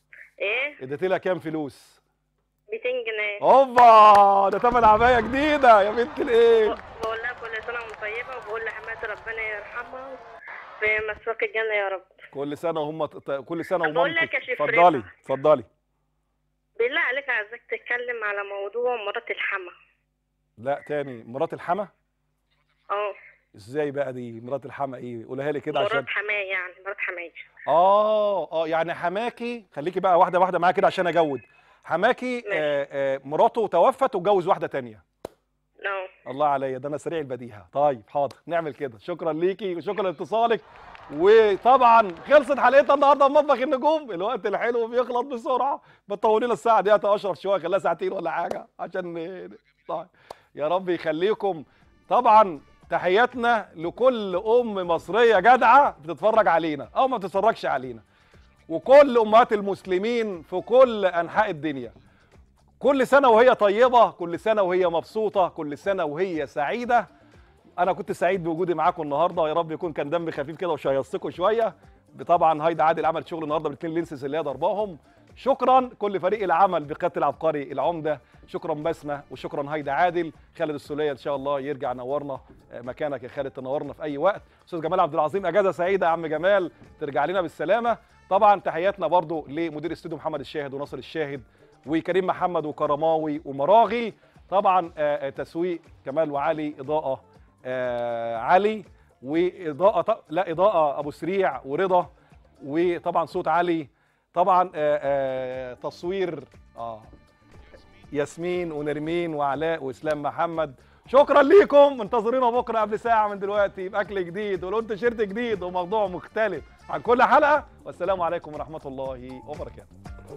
ايه اديتي لها كام فلوس 200 جنيه اوبا ده تمن عبايه جديده يا بنت الايه بقول لها كل سنه وانت طيبه وبقول لحماتي ربنا يرحمها في مسواك الجنه يا رب كل سنه وهم كل سنه بقول لك ومامتك يا شيخ اتفضلي رفعت. اتفضلي بالله عليك عايزاك تتكلم على موضوع مرات الحما لا تاني مرات الحما اه ازاي بقى دي مرات الحما ايه قولها لي كده عشان مرات حماية يعني مرات حماية اه اه يعني حماكي خليكي بقى واحده واحده معايا كده عشان اجود حماكي آه آه مراته توفت واتجوز واحده تانية اه الله عليا ده انا سريع البديهه طيب حاضر نعمل كده شكرا ليكي وشكرا لاتصالك وطبعا خلصت حلقتنا النهارده في مطبخ النجوم الوقت الحلو بيخلص بسرعه بتطولي لنا الساعه دي اشرف شويه خليها ساعتين ولا حاجه عشان طيب يا رب يخليكم طبعا تحياتنا لكل ام مصريه جدعه بتتفرج علينا او ما بتتفرجش علينا وكل امهات المسلمين في كل انحاء الدنيا كل سنه وهي طيبه كل سنه وهي مبسوطه كل سنه وهي سعيده انا كنت سعيد بوجودي معاكم النهارده يا رب يكون كان دمي خفيف كده وشيصتكم شويه طبعا هيدا عادل عمل شغل النهارده بالاثنين لينسز اللي هي ضرباهم شكرا كل فريق العمل بقياده العبقري العمده شكرا بسمه وشكرا هيدا عادل خالد السوليه ان شاء الله يرجع نورنا مكانك يا خالد تنورنا في اي وقت استاذ جمال عبد العظيم اجازه سعيده يا عم جمال ترجع لنا بالسلامه طبعا تحياتنا برضو لمدير استوديو محمد الشاهد وناصر الشاهد وكريم محمد وكرماوي ومراغي طبعا آه، آه، تسويق كمال وعلي اضاءه آه، علي واضاءه ط- لا اضاءه ابو سريع ورضا وطبعا صوت علي طبعا آه، آه، تصوير اه ياسمين ونرمين وعلاء واسلام محمد شكرا ليكم منتظرينا بكره قبل ساعه من دلوقتي باكل جديد ولون تيشيرت جديد وموضوع مختلف عن كل حلقه والسلام عليكم ورحمه الله وبركاته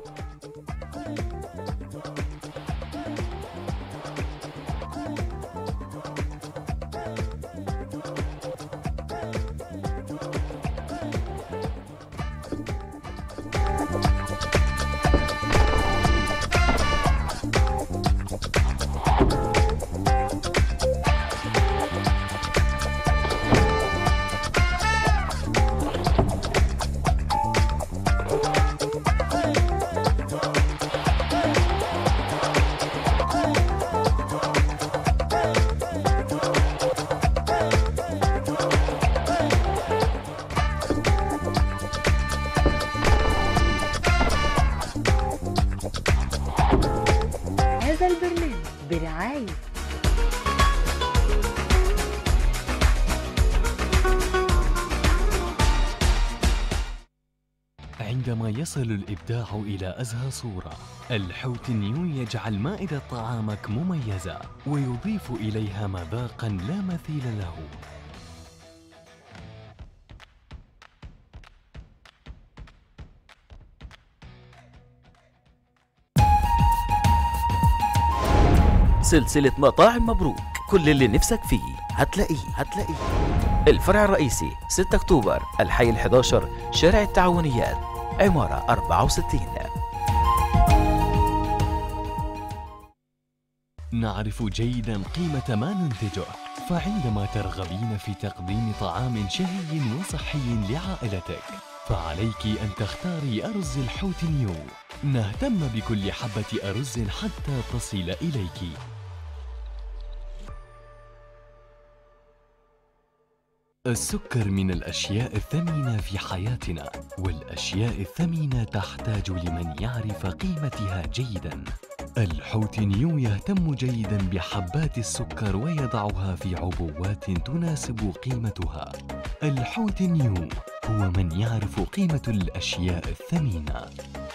هذا البرنامج برعاية عندما يصل الإبداع إلى أزهى صورة الحوت نيو يجعل مائدة طعامك مميزة ويضيف إليها مذاقا لا مثيل له سلسلة مطاعم مبروك كل اللي نفسك فيه هتلاقيه هتلاقيه الفرع الرئيسي 6 أكتوبر الحي ال11 شارع التعاونيات عمارة 64 نعرف جيدا قيمة ما ننتجه فعندما ترغبين في تقديم طعام شهي وصحي لعائلتك فعليك أن تختاري أرز الحوت نيو نهتم بكل حبة أرز حتى تصل إليك السكر من الأشياء الثمينة في حياتنا والأشياء الثمينة تحتاج لمن يعرف قيمتها جيدا الحوت نيو يهتم جيدا بحبات السكر ويضعها في عبوات تناسب قيمتها الحوت نيو هو من يعرف قيمة الأشياء الثمينة